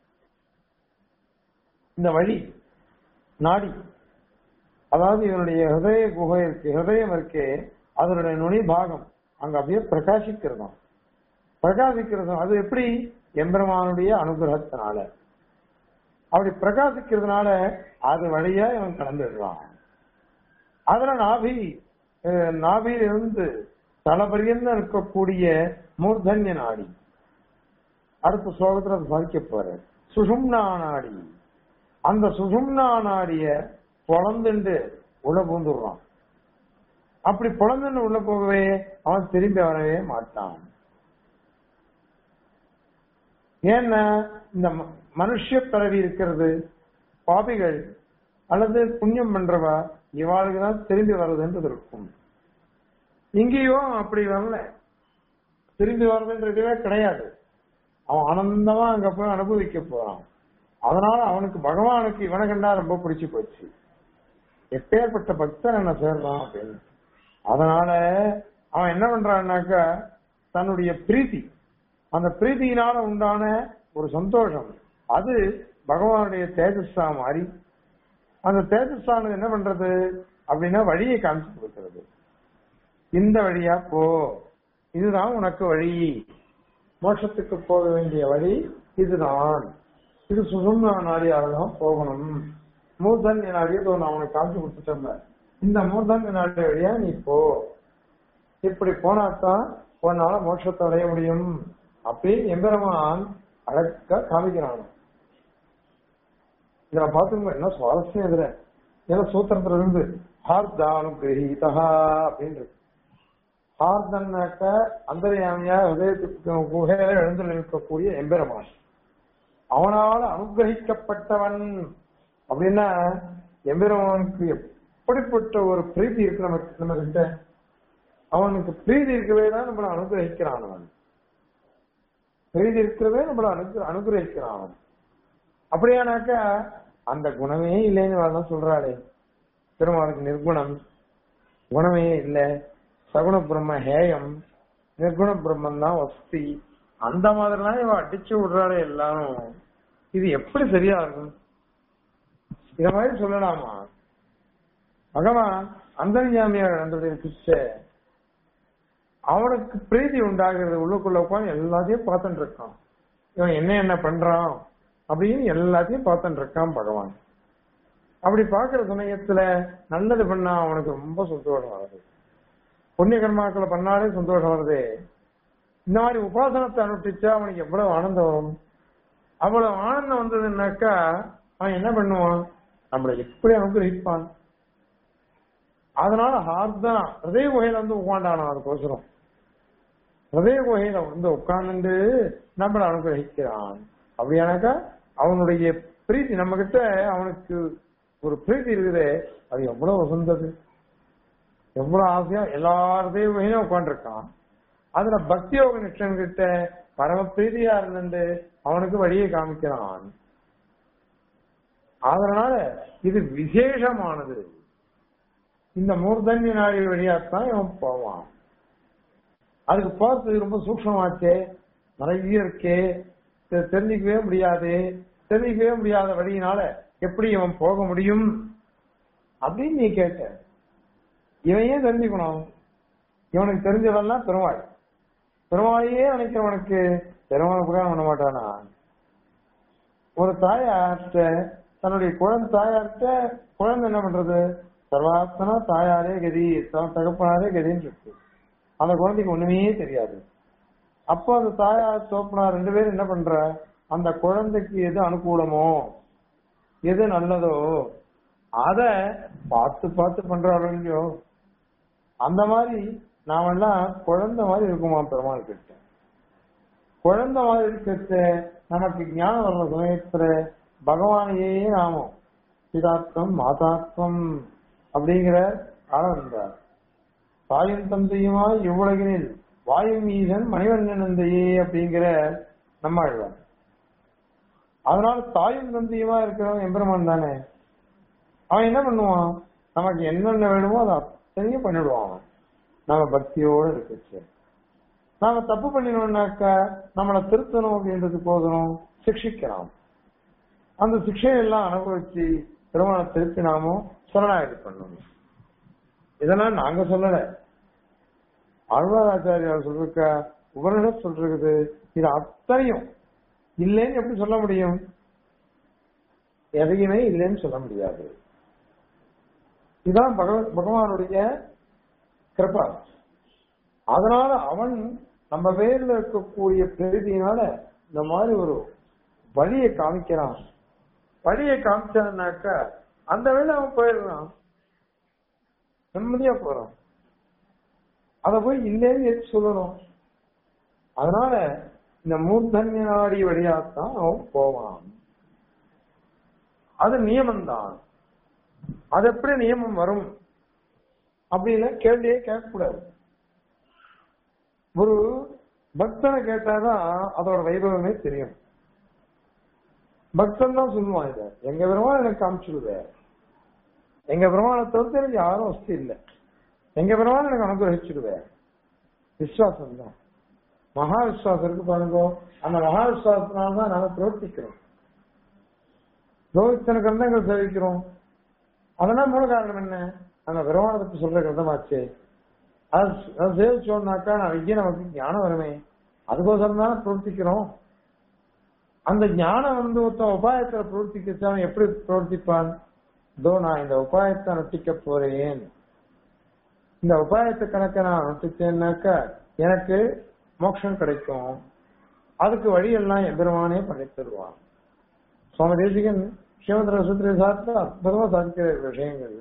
இந்த வழி நாடி அதாவது இவனுடைய ஹிருதய குகை இருக்கு ஹிருதயம் இருக்கே அதனுடைய நுனி பாகம் அங்க அப்படியே பிரகாசிக்கிறதாம் பிரகாசிக்கிறதும் அது எப்படி எம்பெருமானுடைய அனுகிரகத்தினால அப்படி பிரகாசிக்கிறதுனால அது வழியா இவன் கடந்துடுறான் அதுல நாபி அஹ், நாபியிலிருந்து தலபரியந்த இருக்கக்கூடிய மூர்தன்ய நாடி அடுத்த ஸ்லோகத்துல அது சாதிக்க போற சுஷும்னா நாடி அந்த சுஷும்னா நாடிய பொழந்துண்டு உள்ள பூந்துடுறான் அப்படி பொழந்துன்னு உள்ள போகவே அவன் திரும்பி வரவே மாட்டான் ஏன்னா இந்த ம- மனுஷ பிறவி இருக்கிறது பாபிகள் அல்லது புண்ணியம் பண்றவா இவாளுக்கு தான் திரும்பி வர்றதுன்றது இருக்கும் இங்கேயோ அப்படி வரல திரும்பி வர்றதுன்றதுவே கிடையாது அவன் ஆனந்தமா அங்க போய் அனுபவிக்க போறான் அதனால அவனுக்கு பகவானுக்கு இவனை கண்டா ரொம்ப பிடிச்சு போச்சு எப்பேற்பட்ட பக்தன் என்ன சேர்றான் அப்படின்னு அதனால அவன் என்ன பண்றான்னாக்கா தன்னுடைய பிரீத்தி அந்த பிரீத்தியினால உண்டான ஒரு சந்தோஷம் அது பகவானுடைய தேஜஸா மாறி அந்த தேஜஸானது என்ன பண்றது அப்படின்னா வழியை காமிச்சு கொடுக்கிறது இந்த வழியா போ இதுதான் உனக்கு வழி மோட்சத்துக்கு போக வேண்டிய வழி இதுதான் இது சுகம்னா நாடியாக தான் போகணும் மூர்தன்ய நாடியை நான் அவனுக்கு காமிச்சு கொடுத்துட்டோம்ல இந்த மூர்தன்ய நாடி வழியா நீ போ இப்படி போனாதான் உன்னால மோட்சத்தை அடைய முடியும் அப்படின்னு எம்பெருமான் அழகா காமிக்கிறான் இதுல பாத்துங்க என்ன சுவாரஸ்யம் இதுல ஏன்னா சூத்திரத்துல இருந்து ஹார்தானுகிரகீதா அப்படின்னு இருக்கு ஹார்தன்னாக்க அந்தரியாமியா ஹதயத்துக்கு குகையில எழுந்து நிற்கக்கூடிய எம்பெருமான் அவனால் அனுகிரகிக்கப்பட்டவன் அப்படின்னா எம்பெருமானுக்கு எப்படிப்பட்ட ஒரு பிரீத்தி இருக்கு நமக்கு நம்ம கிட்ட அவனுக்கு பிரீதி இருக்கவே தான் நம்மளை அனுகிரகிக்கிறான் அவன் பிரீதி இருக்கிறவே நம்மளை அனு அனுகிரகிக்கிறான் அவன் அப்படியானாக்கா அந்த குணமே இல்லைன்னு தான் சொல்றாளே திருமாலுக்கு நிர்குணம் குணமே இல்லை சகுண பிரம்ம ஹேயம் நிர்குண பிரம்மன் தான் வஸ்தி அந்த மாதிரிலாம் இவன் அடிச்சு விடுறாளே எல்லாரும் இது எப்படி சரியா இருக்கும் இத மாதிரி சொல்லலாமா பகவான் அந்தர்யாமியா நடந்தது கிச்ச அவனுக்கு பிரீதி உண்டாகிறது உள்ளுக்குள்ள உட்காந்து எல்லாத்தையும் பார்த்துட்டு இருக்கான் இவன் என்ன என்ன பண்றான் அப்படின்னு எல்லாத்தையும் பார்த்துட்டு இருக்கான் பகவான் அப்படி பார்க்கிற சமயத்துல நல்லது பண்ணா அவனுக்கு ரொம்ப சந்தோஷம் வருது புண்ணிய கர்மாக்களை பண்ணாலே சந்தோஷம் வருது இந்த மாதிரி உபாசனத்தை அனுஷ்டிச்சா அவனுக்கு எவ்வளவு ஆனந்தம் வரும் அவ்வளவு ஆனந்தம் வந்ததுன்னாக்கா அவன் என்ன பண்ணுவான் நம்மளை எப்படி அனுகிரகிப்பான் அதனால ஹார்தான் ஹிருதய குகையில வந்து உட்காண்டானா அதுக்கோசரம் ஹிருதய குகையில வந்து உட்கார்ந்து நம்மளை அனுகிரகிக்கிறான் அப்படியானாக்கா அவனுடைய பிரீத்தி நம்ம கிட்ட அவனுக்கு ஒரு பிரீத்தி இருக்குதே அது எவ்வளவு உசந்தது எவ்வளவு ஆசையா எல்லாத்தையும் உட்காந்துருக்கான் அதுல பக்தி யோக நிஷ்டன் கிட்ட பரம பிரீதியா இருந்துட்டு அவனுக்கு வழியை காமிக்கிறான் அதனால இது விசேஷமானது இந்த மூர்தன்ய நாடி வழியாத்தான் இவன் போவான் அதுக்கு போறது ரொம்ப சூக்ஷமாச்சே நிறைய இருக்கே தெ- தெரிஞ்சிக்கவே முடியாது தெரிஞ்சிக்கவே முடியாத வழியினால எப்படி இவன் போக முடியும் அப்படின்னு நீ கேட்ட இவன் ஏன் தெரிஞ்சுக்கணும் இவனுக்கு தெரிஞ்சவெல்லாம் பெருமாள் பெருமாளையே நினைக்கிறவனுக்கு பெருமாள் கூட பண்ண மாட்டானா ஒரு தாயார்கிட்ட தன்னுடைய குழந்தை தாயார்கிட்ட குழந்தை என்ன பண்றது சர்வாத்மனா தாயாரே கதி த- தகப்பனாரே கதின்னு இருக்கு அந்த குழந்தைக்கு ஒண்ணுமே தெரியாது அப்போ அந்த தாயார் தோப்பனார் ரெண்டு பேரும் என்ன பண்ற அந்த குழந்தைக்கு எது அனுகூலமோ எது நல்லதோ அத பார்த்து பார்த்து பண்றாரோ இல்லையோ அந்த மாதிரி நாமெல்லாம் குழந்தை மாதிரி இருக்குமா பெருமாள் கிட்ட குழந்தை மாதிரி இருக்கிறது நமக்கு ஞானம் வர்ற சமயத்துல பகவானையே நாமம் பிதாத்வம் மாதாத்வம் அப்படிங்கிற ஆரம்பித்தார் தாயும் தந்தையுமாய் இவ்வுலகினில் வாயும் ஈசன் மணிவண்ணனந்தையே அப்படிங்கிற நம்ம ஆழ்வார் அதனால தாயும் தந்தையுமா இருக்கிறவன் எம்பெருமான் தானே அவன் என்ன பண்ணுவான் நமக்கு என்னென்ன வேணுமோ அதை அத்தனையும் பண்ணிடுவான் அவன் நம்ம பக்தியோட இருக்கச்சு நாம தப்பு பண்ணினோம்னாக்கா நம்மளை திருத்தணும் அப்படின்றதுக்கோசரம் சிக்ஷிக்கிறான் அந்த சிக்ஷையெல்லாம் அனுபவிச்சு திருமண திருப்பி நாமும் சரணாகதி பண்ணணும் இதெல்லாம் நாங்க சொல்லல ஆழ்வாராச்சாரியார் சொல்லிருக்க உபனிஷத் சொல்றது இது அத்தனையும் இல்லைன்னு எப்படி சொல்ல முடியும் எதையுமே இல்லைன்னு சொல்ல முடியாது இதுதான் பகவ பகவானுடைய கிருபா அதனால அவன் நம்ம பேர்ல இருக்கக்கூடிய பிரீதியினால இந்த மாதிரி ஒரு வழியை காமிக்கிறான் வழியை காமிச்சான்னாக்கா அந்த வேலை அவன் போயிடுறான் நிம்மதியா போறான் அத போய் இல்லைன்னு எதுக்கு சொல்லணும் அதனால இந்த மூர்தன்ய நாடி வழியாத்தான் அவன் போவான் அது நியமம்தான் அது எப்படி நியமம் வரும் அப்படின்னு கேள்வியே கேட்கக்கூடாது ஒரு பக்தனை கேட்டாதான் அதோட வைபவமே தெரியும் பக்தன் தான் சொல்லுவான் இத எங்க பெருமாள் எனக்கு காமிச்சுடுவே எங்க பெருமாளை தவிர்த்து எனக்கு யாரும் வசதி இல்லை எங்க பெருமாள் எனக்கு அனுகிரகிச்சுடுவே விசுவாசம் தான் மகா விசுவாசம் இருக்கு பாருங்க அந்த மகா விசுவாசத்தினால தான் நாங்க பிரவர்த்திக்கிறோம் லோகித்தன கிரந்தங்கள் சேவிக்கிறோம் அதெல்லாம் மூல காரணம் என்ன அந்த பெருமாளை பத்தி சொல்ற கிரந்தமாச்சே அது அது சேவிச்சோம்னாக்கா நிறைய நமக்கு ஞானம் வருமே அதுக்கோசரம் தான் பிரவர்த்திக்கிறோம் அந்த ஞானம் வந்து ஒருத்தன் உபாயத்துல பிரவர்த்திக்கிறான் எப்படி பிரவர்த்திப்பான் இதோ நான் இந்த உபாயத்தை அனுஷ்டிக்க போறேன் இந்த உபாயத்தை கணக்க நான் அனுஷ்டிச்சேன்னாக்கா எனக்கு மோட்சம் கிடைக்கும் அதுக்கு வழியெல்லாம் எம்பெருமானே பண்ணி தருவான் சுவாமி தேசிகன் ஸ்ரீமத் ரசூத்திரி சாஸ்திர அற்புதமா சாதிக்கிற விஷயங்கள்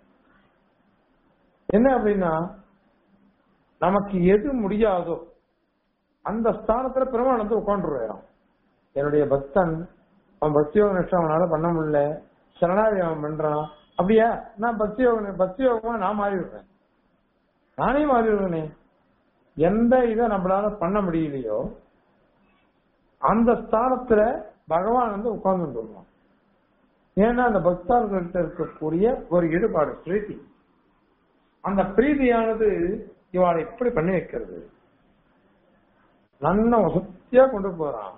என்ன அப்படின்னா நமக்கு எது முடியாதோ அந்த ஸ்தானத்துல பெருமாள் வந்து உட்காந்துருவாராம் என்னுடைய பக்தன் அவன் பக்தியோக நிஷ்டம் அவனால பண்ண முடியல சரணாகி அவன் பண்றான் அப்படியா நான் பக்தியோக பக்தியோகமா நான் மாறி விடுறேன் நானே மாறி விடுறேனே எந்த இதை நம்மளால பண்ண முடியலையோ அந்த ஸ்தானத்துல பகவான் வந்து உட்கார்ந்து வருவான் ஏன்னா அந்த பக்தர்கள்ட்ட இருக்கக்கூடிய ஒரு ஈடுபாடு பிரீத்தி அந்த பிரீதியானது இவாளை எப்படி பண்ணி வைக்கிறது நல்ல வசதியா கொண்டு போறான்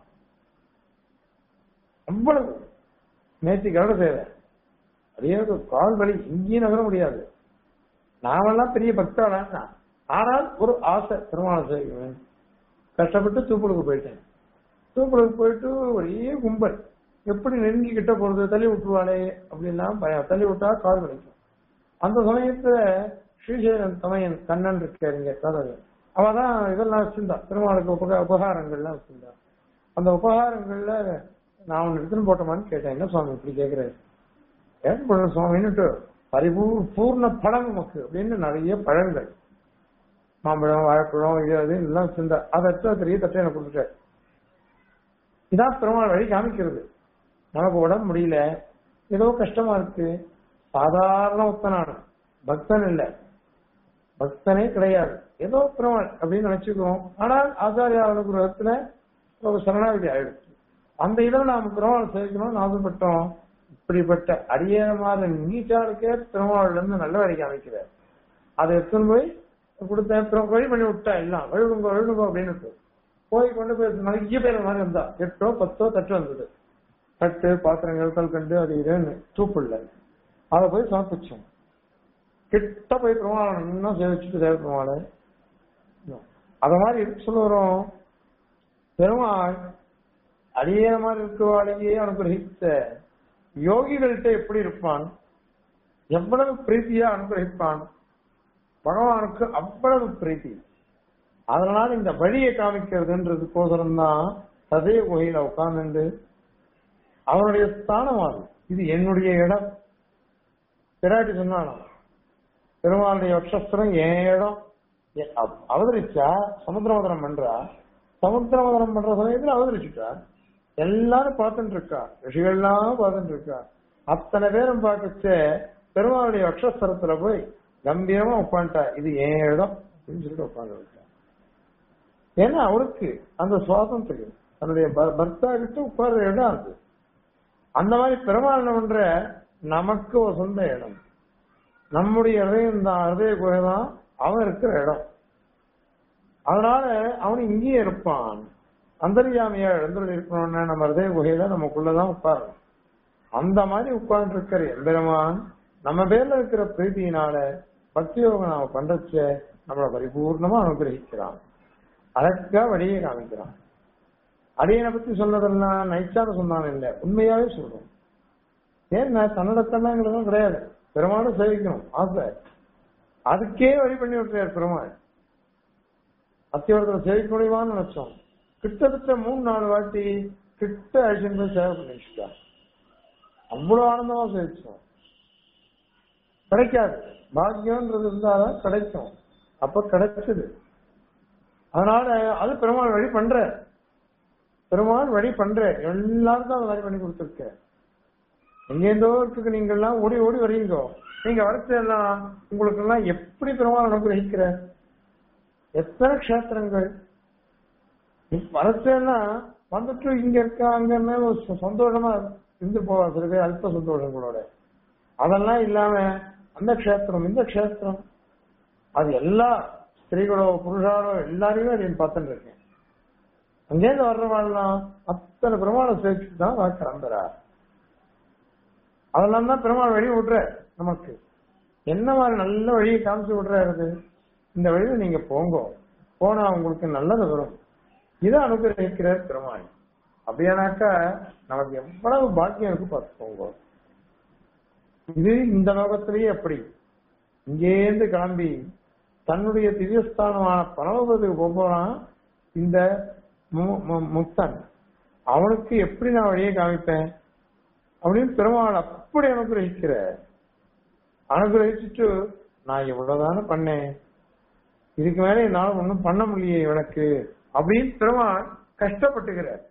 அவ்வளவு நேற்று கரட சேவை அதே ஒரு கால் வலி எங்கேயும் நகர முடியாது நாமெல்லாம் பெரிய பக்தாளா ஆனால் ஒரு ஆசை பெருமாளை செய்வேன் கஷ்டப்பட்டு தூப்புளுக்கு போயிட்டேன் தூப்புளுக்கு போயிட்டு ஒரே கும்பல் எப்படி நெருங்கி கிட்ட போறது தள்ளி விட்டுருவாளே அப்படின்லாம் பயம் தள்ளி விட்டா கால் வலிக்கும் அந்த சமயத்துல ஸ்ரீசைலன் தமையன் கண்ணன் இருக்காருங்க கதவு அவதான் இதெல்லாம் வச்சிருந்தா பெருமாளுக்கு உபக உபகாரங்கள்லாம் வச்சிருந்தா அந்த உபகாரங்கள்ல நான் ஒன்னு எடுத்துன்னு போட்டோமான்னு கேட்டேன் என்ன சுவாமி இப்படி கேக்குறாரு ஏன் பண்ண சுவாமின்னுட்டு பரிபூ பூர்ண பழம் நமக்கு அப்படின்னு நிறைய பழங்கள் மாம்பழம் வாழைப்பழம் இது அது எல்லாம் வச்சிருந்தா அதை எடுத்து பெரிய தட்டை எனக்கு கொடுத்துட்டாரு இதான் பெருமாள் வழி காமிக்கிறது நமக்கு உடம்பு முடியல ஏதோ கஷ்டமா இருக்கு சாதாரண ஒத்தனான பக்தன் இல்ல பக்தனே கிடையாது ஏதோ பெருமாள் அப்படின்னு நினைச்சுக்கிறோம் ஆனால் ஆச்சாரிய அனுகிரகத்துல ஒரு சரணாகதி ஆயிடுச்சு அந்த இதில் நாம் பெருமாள் சேர்க்கணும்னு ஆசைப்பட்டோம் இப்படிப்பட்ட அரியமான நீட்டாளுக்கே பெருமாள் இருந்து நல்ல வரைக்கும் அமைக்கிறார் அதை எடுத்துன்னு போய் கொடுத்தேன் அப்புறம் வழி பண்ணி விட்டா எல்லாம் வழுவுங்க வழுவுங்க அப்படின்னு போய் கொண்டு போய் நிறைய பேர் மாதிரி இருந்தா எட்டோ பத்தோ தட்டு வந்தது தட்டு பாத்திரங்கள் கல்கண்டு அது இதுன்னு தூப்புள்ள அதை போய் சமர்ப்பிச்சோம் கிட்ட போய் பெருமாள் இன்னும் சேவிச்சுட்டு தேவ பெருமாள் அத மாதிரி இருக்கு சொல்லுறோம் பெருமாள் அடியேற மாதிரி இருக்கிறவாளையே அனுகிரகித்த யோகிகள்கிட்ட எப்படி இருப்பான் எவ்வளவு பிரீத்தியா அனுகிரகிப்பான் பகவானுக்கு அவ்வளவு பிரீத்தி அதனால இந்த வழியை காமிக்கிறதுன்றதுக்கோசரம் தான் சதய குகையில உட்கார்ந்து அவனுடைய ஸ்தானம் அது இது என்னுடைய இடம் பிராட்டி சொன்னானா பெருமாளுடைய வக்ஷஸ்திரம் என் இடம் எ- அவ- அவதரிச்சா சமுத்திரமதனம் பண்றா சமுத்திரமதனம் பண்ற சமயத்துல அவதரிச்சுட்டா எல்லாரும் பார்த்துட்டு இருக்கா ரிஷிகள்லாம் பார்த்துட்டு இருக்கா அத்தனை பேரும் பார்க்கச்ச பெருமாளுடைய வக்ஷஸ்தரத்துல போய் கம்பீரமா உட்காந்துட்டா இது என் இடம் அப்படின்னு சொல்லிட்டு உட்காந்து விட்டா ஏன்னா அவருக்கு அந்த சுவாதந்திரம் தன்னுடைய ப- பர்த்தா கிட்ட உட்கார்ற இடம் அது அந்த மாதிரி பெருமாள் என்ன பண்ற நமக்கு ஒரு சொந்த இடம் நம்முடைய ஹிருதயம் தான் ஹிருதய குகை தான் அவன் இருக்கிற இடம் அதனால அவன் இங்கேயே இருப்பான் அந்தரியாமையா எழுந்துள்ள இருக்கணும்னா நம்ம ஹிருதய குகையில நமக்குள்ளதான் உட்காரணும் அந்த மாதிரி உட்கார்ந்து இருக்கிற எம்பெருமான் நம்ம பேர்ல இருக்கிற பிரீத்தியினால பக்தி யோகம் நாம பண்றச்ச நம்மளை பரிபூர்ணமா அனுகிரகிக்கிறான் அழகா வழியை காமிக்கிறான் அடியனை பத்தி சொன்னதெல்லாம் நைச்சான சொன்னான் இல்ல உண்மையாவே சொல்றோம் ஏன்னா தன்னடத்தெல்லாம் எங்களுக்கும் கிடையாது பெருமாளும் சேவிக்கணும் ஆசை அதுக்கே வழி பண்ணி விட்டுறாரு பெருமாள் அத்தியோரத்தில் சேவிக்க முடியுமான்னு நினைச்சோம் கிட்டத்தட்ட மூணு நாலு வாட்டி கிட்ட அழிச்சுட்டு போய் சேவை பண்ணி வச்சுட்டார் அவ்வளவு ஆனந்தமா சேவிச்சோம் கிடைக்காது பாக்கியம்ன்றது இருந்தாதான் கிடைக்கும் அப்ப கிடைச்சது அதனால அது பெருமாள் வழி பண்ற பெருமாள் வழி பண்ற எல்லாருக்கும் அதை வழி பண்ணி கொடுத்துருக்க எங்கேருந்தோ இருக்கு நீங்க எல்லாம் ஓடி ஓடி வரீங்க நீங்க வரச்சு எல்லாம் உங்களுக்கு எல்லாம் எப்படி பெருமாள் அனுகிரகிக்கிற எத்தனை க்ஷேத்திரங்கள் வரச்சேன்னா வந்துட்டு இங்க இருக்கா அங்க என்ன ஒரு ச- சந்தோஷமா இருந்து போவா சில பேர் அல்ப சந்தோஷங்களோட அதெல்லாம் இல்லாம அந்த க்ஷேத்திரம் இந்த க்ஷேத்திரம் அது எல்லா ஸ்திரீகளோ புருஷாலோ எல்லாரையுமே அப்படின்னு பார்த்துட்டு இருக்கேன் அங்கேருந்து வர்றவாள்லாம் அத்தனை பிரமாணம் சேர்த்து தான் வா கிளம்புறா அதெல்லாம் தான் பெருமாள் வழி விடுற நமக்கு என்ன மாதிரி நல்ல வழியை காமிச்சு விடுறாரு இந்த வழியில நீங்க போங்க போனா உங்களுக்கு நல்லது வரும் இதை அனுகிரகிக்கிறார் பெருமாள் அப்படியானாக்கா நமக்கு எவ்வளவு பாக்கியம் இருக்கு பார்த்துக்கோங்க இது இந்த லோகத்திலேயே எப்படி இங்கேருந்து கிளம்பி தன்னுடைய திவ்யஸ்தானமான பரமபதத்துக்கு போக போறான் இந்த மு- மு- முக்தன் அவனுக்கு எப்படி நான் வழியை காமிப்பேன் அப்படின்னு பெருமாள் அப்படி அனுகிரகிக்கிற அனுகிரகிச்சுட்டு நான் இவ்வளவுதானே பண்ணேன் இதுக்கு மேல என்னால ஒண்ணும் பண்ண முடியல இவனுக்கு அப்படின்னு பெருமாள் கஷ்டப்பட்டுக்கிறார்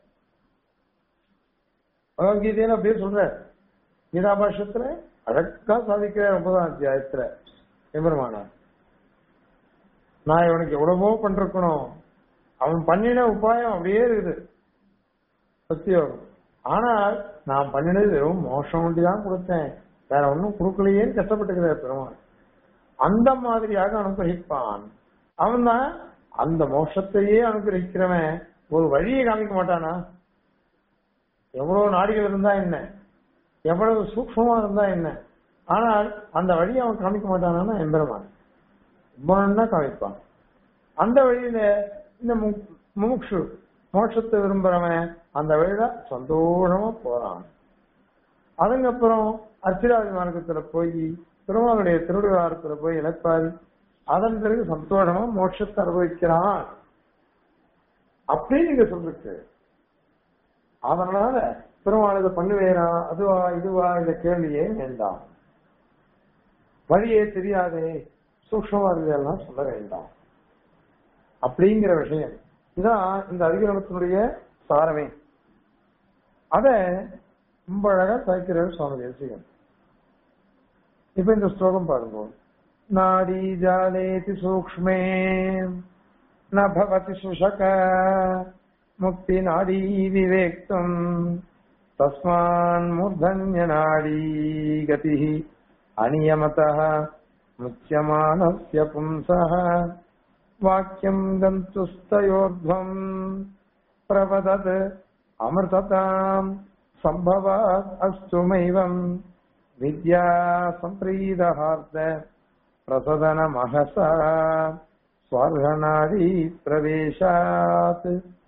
பகவத்கீதையில அப்படியே சொல்ற கீதாபாஷத்துல அழகா சாதிக்கிறார் ஒன்பதாம் அத்தியாயத்துல எம்பெருமானார் நான் இவனுக்கு எவ்வளவோ பண்றக்கணும் அவன் பண்ணின உபாயம் அப்படியே இருக்குது சத்தியோகம் ஆனால் நான் பண்ணினது வெறும் மோஷம் ஒண்டி தான் கொடுத்தேன் வேற ஒன்றும் கொடுக்கலையேன்னு கஷ்டப்பட்டுக்கிறார் பெருமாள் அந்த மாதிரியாக அனுகிரகிப்பான் அவன் தான் அந்த மோஷத்தையே அனுகிரகிக்கிறவன் ஒரு வழியை காமிக்க மாட்டானா எவ்வளவு நாடிகள் இருந்தா என்ன எவ்வளவு சூக்ஷமா இருந்தா என்ன ஆனால் அந்த வழியை அவன் காமிக்க மாட்டானா எம்பெருமான் ரொம்ப காமிப்பான் அந்த வழியில இந்த மு- முமுக்ஷு மோட்சத்தை விரும்புறவன் அந்த வழியில சந்தோஷமா போறான் அதுக்கப்புறம் அர்ச்சிராஜ மார்க்கத்துல போய் திருமாவளுடைய திருவிழாரத்துல போய் இழப்பாரி அதன் பிறகு சந்தோஷமா மோட்சத்தை அனுபவிக்கிறான் அப்படின்னு நீங்க சொல்லிருக்கு அதனால பெருமாள் இதை பண்ணுவேனா அதுவா இதுவா இந்த கேள்வியே வேண்டாம் வழியே தெரியாதே சூக்ஷமா எல்லாம் சொல்ல வேண்டாம் அப்படிங்கிற விஷயம் இதான் இந்த அதிகரணத்தினுடைய சாரமே அத ரொம்ப அழகா சாய்க்கிறார் சுவாமி தேசிகன் இப்ப இந்த ஸ்லோகம் பாருங்க नाडीजालेति सूक्ष्मे न भवति सुशक मुक्तिनाडी विवेक्तुम् तस्मान्मूर्धन्यनाडी गतिः अनियमतः मुच्यमानस्य पुंसः वाक्यम् गन्तुस्तयोर्ध्वम् प्रवदत् अमृतताम् सम्भवात् अस्तु मैवम् विद्या सम्प्रीदहार्द प्रसदनमहसा ஸ்வார்கநாடி பிரவேசாத்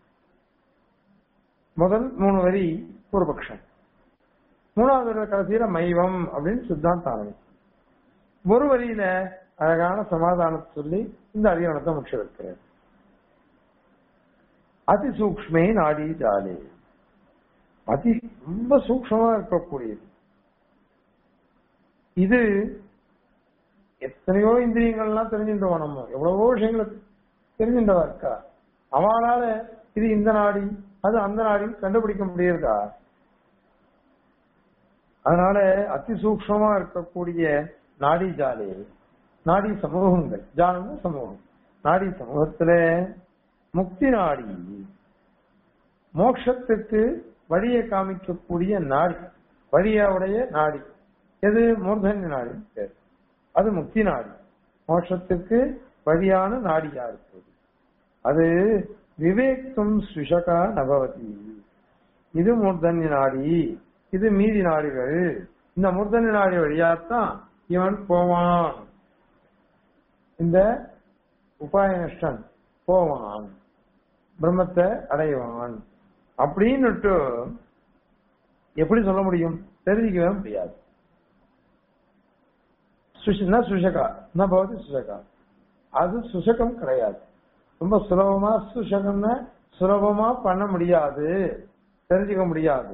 முதல் மூணு வரி பூர்வபக்ஷம் மூணாவது வரி கடைசியில மைவம் அப்படின்னு சித்தாந்த ஆரம்பிக்கும் ஒரு வரியில அழகான சமாதானத்தை சொல்லி இந்த அரியணத்தை முடிச்சு வைக்கிறார் அதி சூக்ஷ்மே நாடி ஜாலே அதி ரொம்ப சூக்ஷமா இருக்கக்கூடியது இது எத்தனையோ இந்திரியங்கள்லாம் தெரிஞ்சுட்டோம் நம்ம எவ்வளவோ விஷயங்களை தெரிஞ்சுட்டவா இருக்கா அவனால இது இந்த நாடி அது அந்த நாடி கண்டுபிடிக்க முடியுதா அதனால அதி சூக்ஷமா இருக்கக்கூடிய நாடி ஜாலே நாடி சமூகங்கள் ஜானங்க சமூகம் நாடி சமூகத்துல முக்தி நாடி மோட்சத்துக்கு வழியை காமிக்கக்கூடிய நாடி வழியாவுடைய நாடி எது மூர்தன்ய நாடி பேர் அது முக்தி நாடி மோட்சத்துக்கு வழியான நாடியா இருக்குது அது விவேக்தும் சுஷகா நபவதி இது மூர்தன்ய நாடி இது மீதி நாடிகள் இந்த மூர்தன்ய நாடி வழியாத்தான் இவன் போவான் இந்த உபாயனிஷ்டன் போவான் பிரம்மத்தை அடைவான் அப்படின்னுட்டு எப்படி சொல்ல முடியும் தெரிஞ்சிக்கவே முடியாது சுஷ சுஷகா ந பவதி சுஷகா அது சுஷகம் கிடையாது ரொம்ப சுலபமா சுஷகம்னு சுலபமா பண்ண முடியாது தெரிஞ்சுக்க முடியாது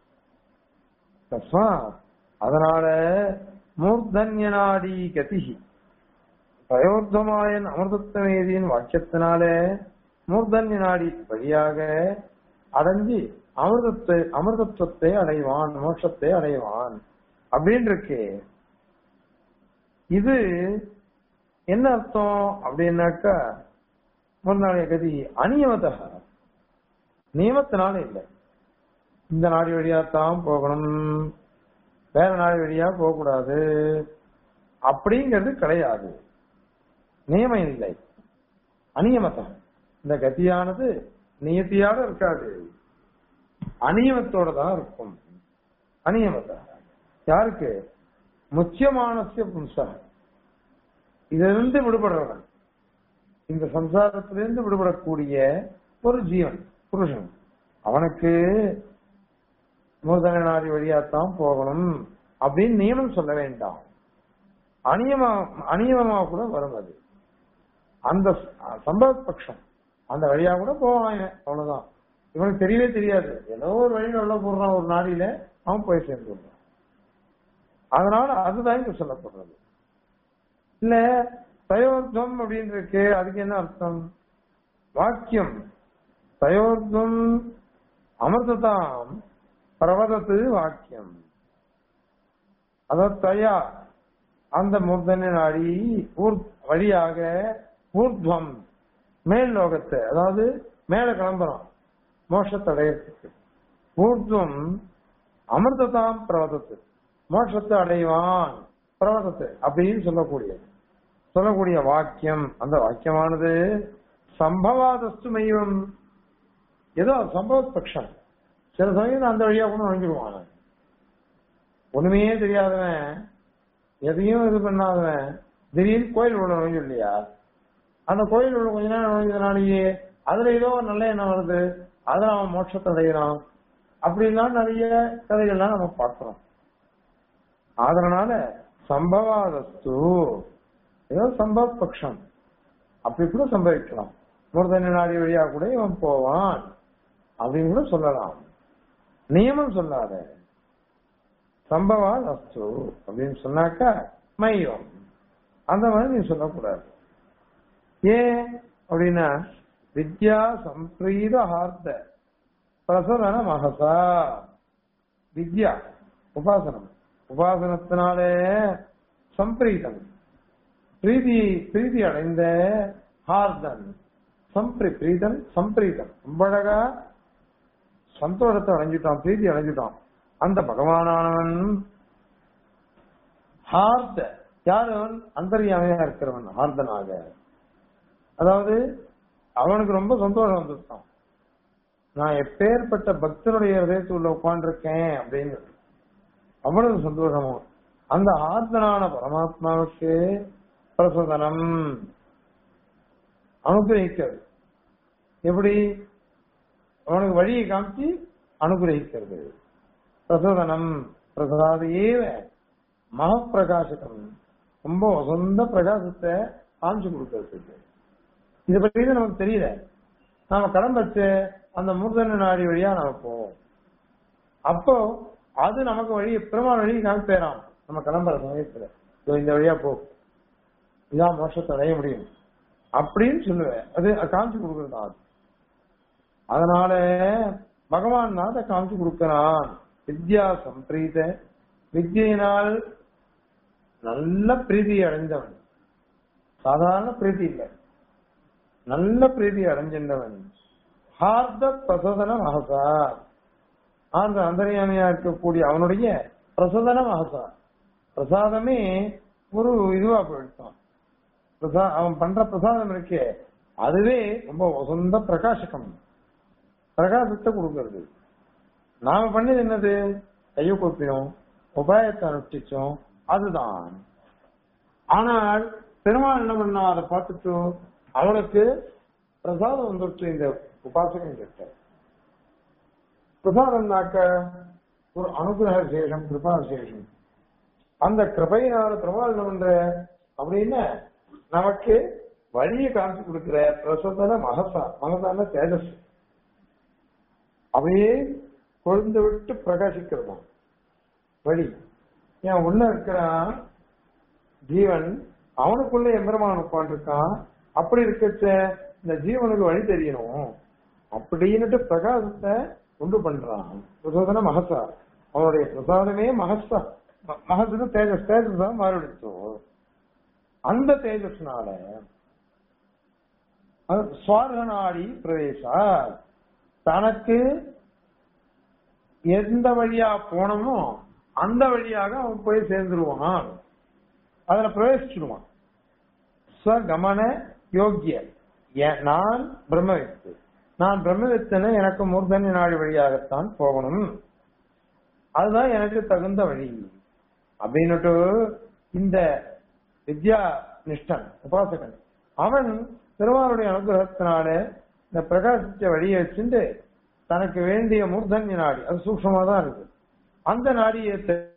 தஸ்மாத் அதனால மூர்தன்யநாடி கதிகி பிரயோர்த்தமாயன் அமிர்தத்தமேதியின் வாக்கியத்தினால மூர்தன்ய நாடி வழியாக அடைஞ்சு அமிர்தத்தை அமிர்தத்துவத்தை அடைவான் மோட்சத்தை அடைவான் அப்படின்னு இருக்கு இது என்ன அர்த்தம் அப்படின்னாக்கா முன்னாடிய கதி அநியமத நியமத்தினால இல்லை இந்த நாடு வழியா தான் போகணும் வேற நாடு வழியா போகக்கூடாது அப்படிங்கிறது கிடையாது நியமம் இல்லை அநியமத்தம் இந்த கதியானது நியத்தியோட இருக்காது அநியமத்தோட தான் இருக்கும் அநியமத்த யாருக்கு முக்கியமானசிய பும்சா இதிலிருந்து விடுபடுறவன் இந்த சம்சாரத்திலிருந்து விடுபடக்கூடிய ஒரு ஜீவன் புருஷன் அவனுக்கு மூர்தன நாடி வழியாத்தான் போகணும் அப்படின்னு நியமம் சொல்ல வேண்டாம் அநியமா அநியமமா கூட வரும் அது அந்த சம்பவ பட்சம் அந்த வழியா கூட போவான் இவன் அவ்வளவுதான் இவனுக்கு தெரியவே தெரியாது ஏதோ ஒரு வழியில உள்ள போடுறான் ஒரு நாடியில அவன் போய் சேர்ந்து விடுறான் அதனால அதுதான் இங்க சொல்லப்படுறது இல்ல தயோர்த்தம் அப்படின்னு இருக்கு அதுக்கு என்ன அர்த்தம் வாக்கியம் தயோர்த்தம் அமிர்ததாம் பிரவதத்து வாக்கியம் அதாவது தயா அந்த மூர்தன நாடி ஊர் வழியாக ஊர்துவம் மேல் லோகத்தை அதாவது மேல கிளம்புறோம் மோட்சத்தை அடையறதுக்கு ஊர்துவம் அமிர்ததாம் பிரவதத்து மோட்சத்தை அடைவான் பிரவதத்து அப்படின்னு சொல்லக்கூடியது சொல்லக்கூடிய வாக்கியம் அந்த வாக்கியமானது சம்பவாதஸ்து மையம் ஏதோ சம்பவ பட்சம் சில சமயம் அந்த வழியா கூட நுழைஞ்சிருவான் ஒண்ணுமே தெரியாதவன் எதையும் இது பண்ணாதவன் திடீர்னு கோயில் உள்ள நுழைஞ்சு இல்லையா அந்த கோயில் உள்ள கொஞ்ச நேரம் நுழைஞ்சதுனாலேயே அதுல ஏதோ ஒரு நல்ல எண்ணம் வருது அதுல அவன் மோட்சத்தை அடைகிறான் அப்படின்லாம் நிறைய கதைகள்லாம் நம்ம பார்க்கிறோம் அதனால சம்பவாதஸ்து ஏதோ சம்பவ பட்சம் அப்படி கூட சம்பவிக்கலாம் மூர்தன நாடி வழியா கூட இவன் போவான் அப்படின்னு கூட சொல்லலாம் நியமம் சொல்லாத சம்பவா அஸ்து அப்படின்னு சொன்னாக்கா மையம் அந்த மாதிரி நீ சொல்லக்கூடாது ஏன் அப்படின்னா வித்யா சம்பிரீத ஹார்த்த பிரசரண மகசா வித்யா உபாசனம் உபாசனத்தினாலே சம்பிரீதம் பிரீதி பிரீதி அடைந்த ஹார்தன் சம்பிரி பிரீதன் சம்பிரீதன் ரொம்ப அழகா சந்தோஷத்தை அடைஞ்சிட்டான் பிரீதி அடைஞ்சிட்டான் அந்த பகவானானவன் ஹார்த யார் அவன் அந்தரியாமையா இருக்கிறவன் ஹார்தனாக அதாவது அவனுக்கு ரொம்ப சந்தோஷம் வந்துட்டான் நான் எப்பேற்பட்ட பக்தனுடைய ஹதயத்துள்ள உட்கார்ந்துருக்கேன் அப்படின்னு அவ்வளவு சந்தோஷமும் அந்த ஆர்த்தனான பரமாத்மாவுக்கு பிரசோதனம் அனுகிரகிக்கிறது எப்படி அவனுக்கு வழியை காமிச்சு அனுகிரகிக்கிறது பிரசோதனம் பிரசாதையேவ மகப்பிரகாசகம் ரொம்ப வசந்த பிரகாசத்தை காமிச்சு கொடுக்கறதுக்கு இதை பற்றி நமக்கு தெரியல நாம கடன் வச்சு அந்த மூர்தன நாடி வழியா நாம போவோம் அப்போ அது நமக்கு வழி பெருமாள் வழி காமிப்பேறான் நம்ம கிளம்புற சமயத்துல இதோ இந்த வழியா போ இதான் மோட்சத்தை அடைய முடியும் அப்படின்னு சொல்லுவேன் அது காமிச்சு கொடுக்கறது அது அதனால பகவான் தான் அதை காமிச்சு கொடுக்கிறான் வித்யா சம்பிரீத வித்யினால் நல்ல பிரீதி அடைந்தவன் சாதாரண பிரீதி இல்லை நல்ல பிரீதி அடைஞ்சின்றவன் ஹார்த பிரசோதன மகசா அந்த அந்தரியாமையா இருக்கக்கூடிய அவனுடைய பிரசோதன மகசா பிரசாதமே ஒரு இதுவா போயிட்டான் பிரசா அவன் பண்ற பிரசாதம் இருக்கே அதுவே ரொம்ப வசந்த பிரகாசகம் பிரகாசத்தை கொடுக்கிறது நாம பண்ணது என்னது கையை கொப்பினோம் உபாயத்தை அனுஷ்டிச்சோம் அதுதான் ஆனால் பெருமாள் என்ன பண்ணா அதை பார்த்துட்டு அவனுக்கு பிரசாதம் வந்துட்டு இந்த உபாசகம் கிட்ட பிரசாதம்னாக்க ஒரு அனுகிரக விசேஷம் கிருபா விசேஷம் அந்த கிருபையினால பெருமாள் என்ன பண்ற அப்படின்னு நமக்கு வழியை காமிச்சு கொடுக்கிற பிரசோதன மகசா மகசான தேஜஸ் அப்படியே கொழுந்து விட்டு பிரகாசிக்கிறதாம் வழி ஏன் உள்ள இருக்கிறான் ஜீவன் அவனுக்குள்ள எம்பெருமான் உட்காந்துருக்கான் அப்படி இருக்கச்ச இந்த ஜீவனுக்கு வழி தெரியணும் அப்படின்னுட்டு பிரகாசத்தை உண்டு பண்றான் பிரசோதன மகசா அவனுடைய பிரசாதமே மகசா மகசுக்கு தேஜஸ் தேஜஸ் தான் மாறிடுச்சோ அந்த தேஜஸ்னால சுவார்கநாடி பிரவேசா தனக்கு எந்த வழியா போனோமோ அந்த வழியாக அவன் போய் சேர்ந்துருவான் அதுல பிரவேசிச்சிடுவான் ஸ்வகமன யோக்கிய நான் பிரம்மவித்து நான் பிரம்மவித்தன எனக்கு மூர்தன்ய நாடு வழியாகத்தான் போகணும் அதுதான் எனக்கு தகுந்த வழி அப்படின்னுட்டு இந்த வித்யா நிஷ்டன் உபாசகன் அவன் திருவாருடைய அனுகிரகத்தினால இந்த பிரகாசிச்ச வழியை வச்சுட்டு தனக்கு வேண்டிய மூர்தன்ய நாடி அது சூக்ஷமா தான் இருக்கு அந்த நாடியை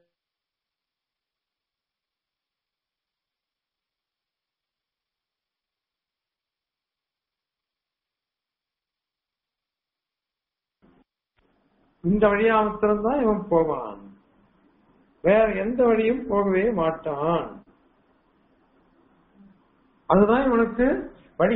இந்த வழியா மாத்திரம்தான் இவன் போவான் வேற எந்த வழியும் போகவே மாட்டான் அதுதான் இவனுக்கு வழி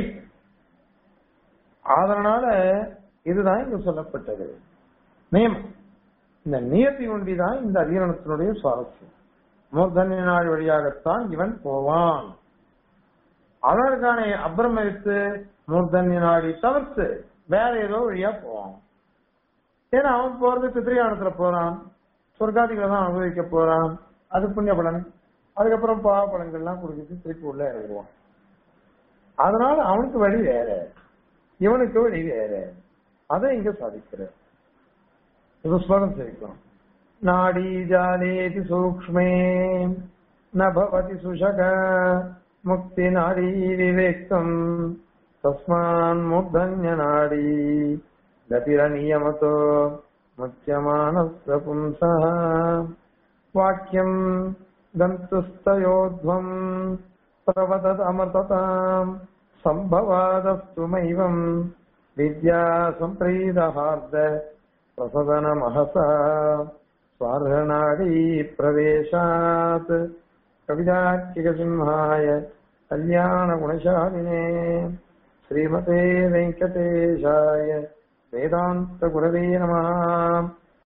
அதனால இதுதான் இங்க சொல்லப்பட்டது நியமம் இந்த நியத்தி ஒன்றிதான் இந்த அதிகரணத்தினுடைய சுவாரஸ்யம் மூர்தன்ய நாள் வழியாகத்தான் இவன் போவான் அதற்கான அப்ரமித்து மூர்தன்ய நாடி தவிர்த்து வேற ஏதோ வழியா போவான் ஏன்னா அவன் போறது பித்ரியானத்துல போறான் சொர்க்காதிகளை தான் அனுபவிக்க போறான் அது புண்ணிய பலன் அதுக்கப்புறம் பாவ பலன்கள்லாம் கொடுக்கிட்டு திருப்பி உள்ள இறங்குவான் அதனால அவனுக்கு வழி வேற இவனுக்கு வழி வேற அதை இங்க சாதிக்கிற இது ஸ்மரம் சேர்க்கலாம் நாடி ஜாலேதி சூக்ஷ்மே நபவதி சுஷக முக்தி நாடி விவேக்தம் தஸ்மான் மூர்தன்ய நாடி गतिरनियमतो मुच्यमानस्य पुंसः वाक्यम् गन्तुस्तयोध्वम् प्रवददमतताम् सम्भवादस्तु मैवम् विद्या सम्प्रीदहार्द प्रसदनमहसा स्वार्हनाडी प्रवेशात् कविदार्किकसिंहाय कल्याणगुणशालिने श्रीमते वेङ्कटेशाय वेदान्तगुरवे नमः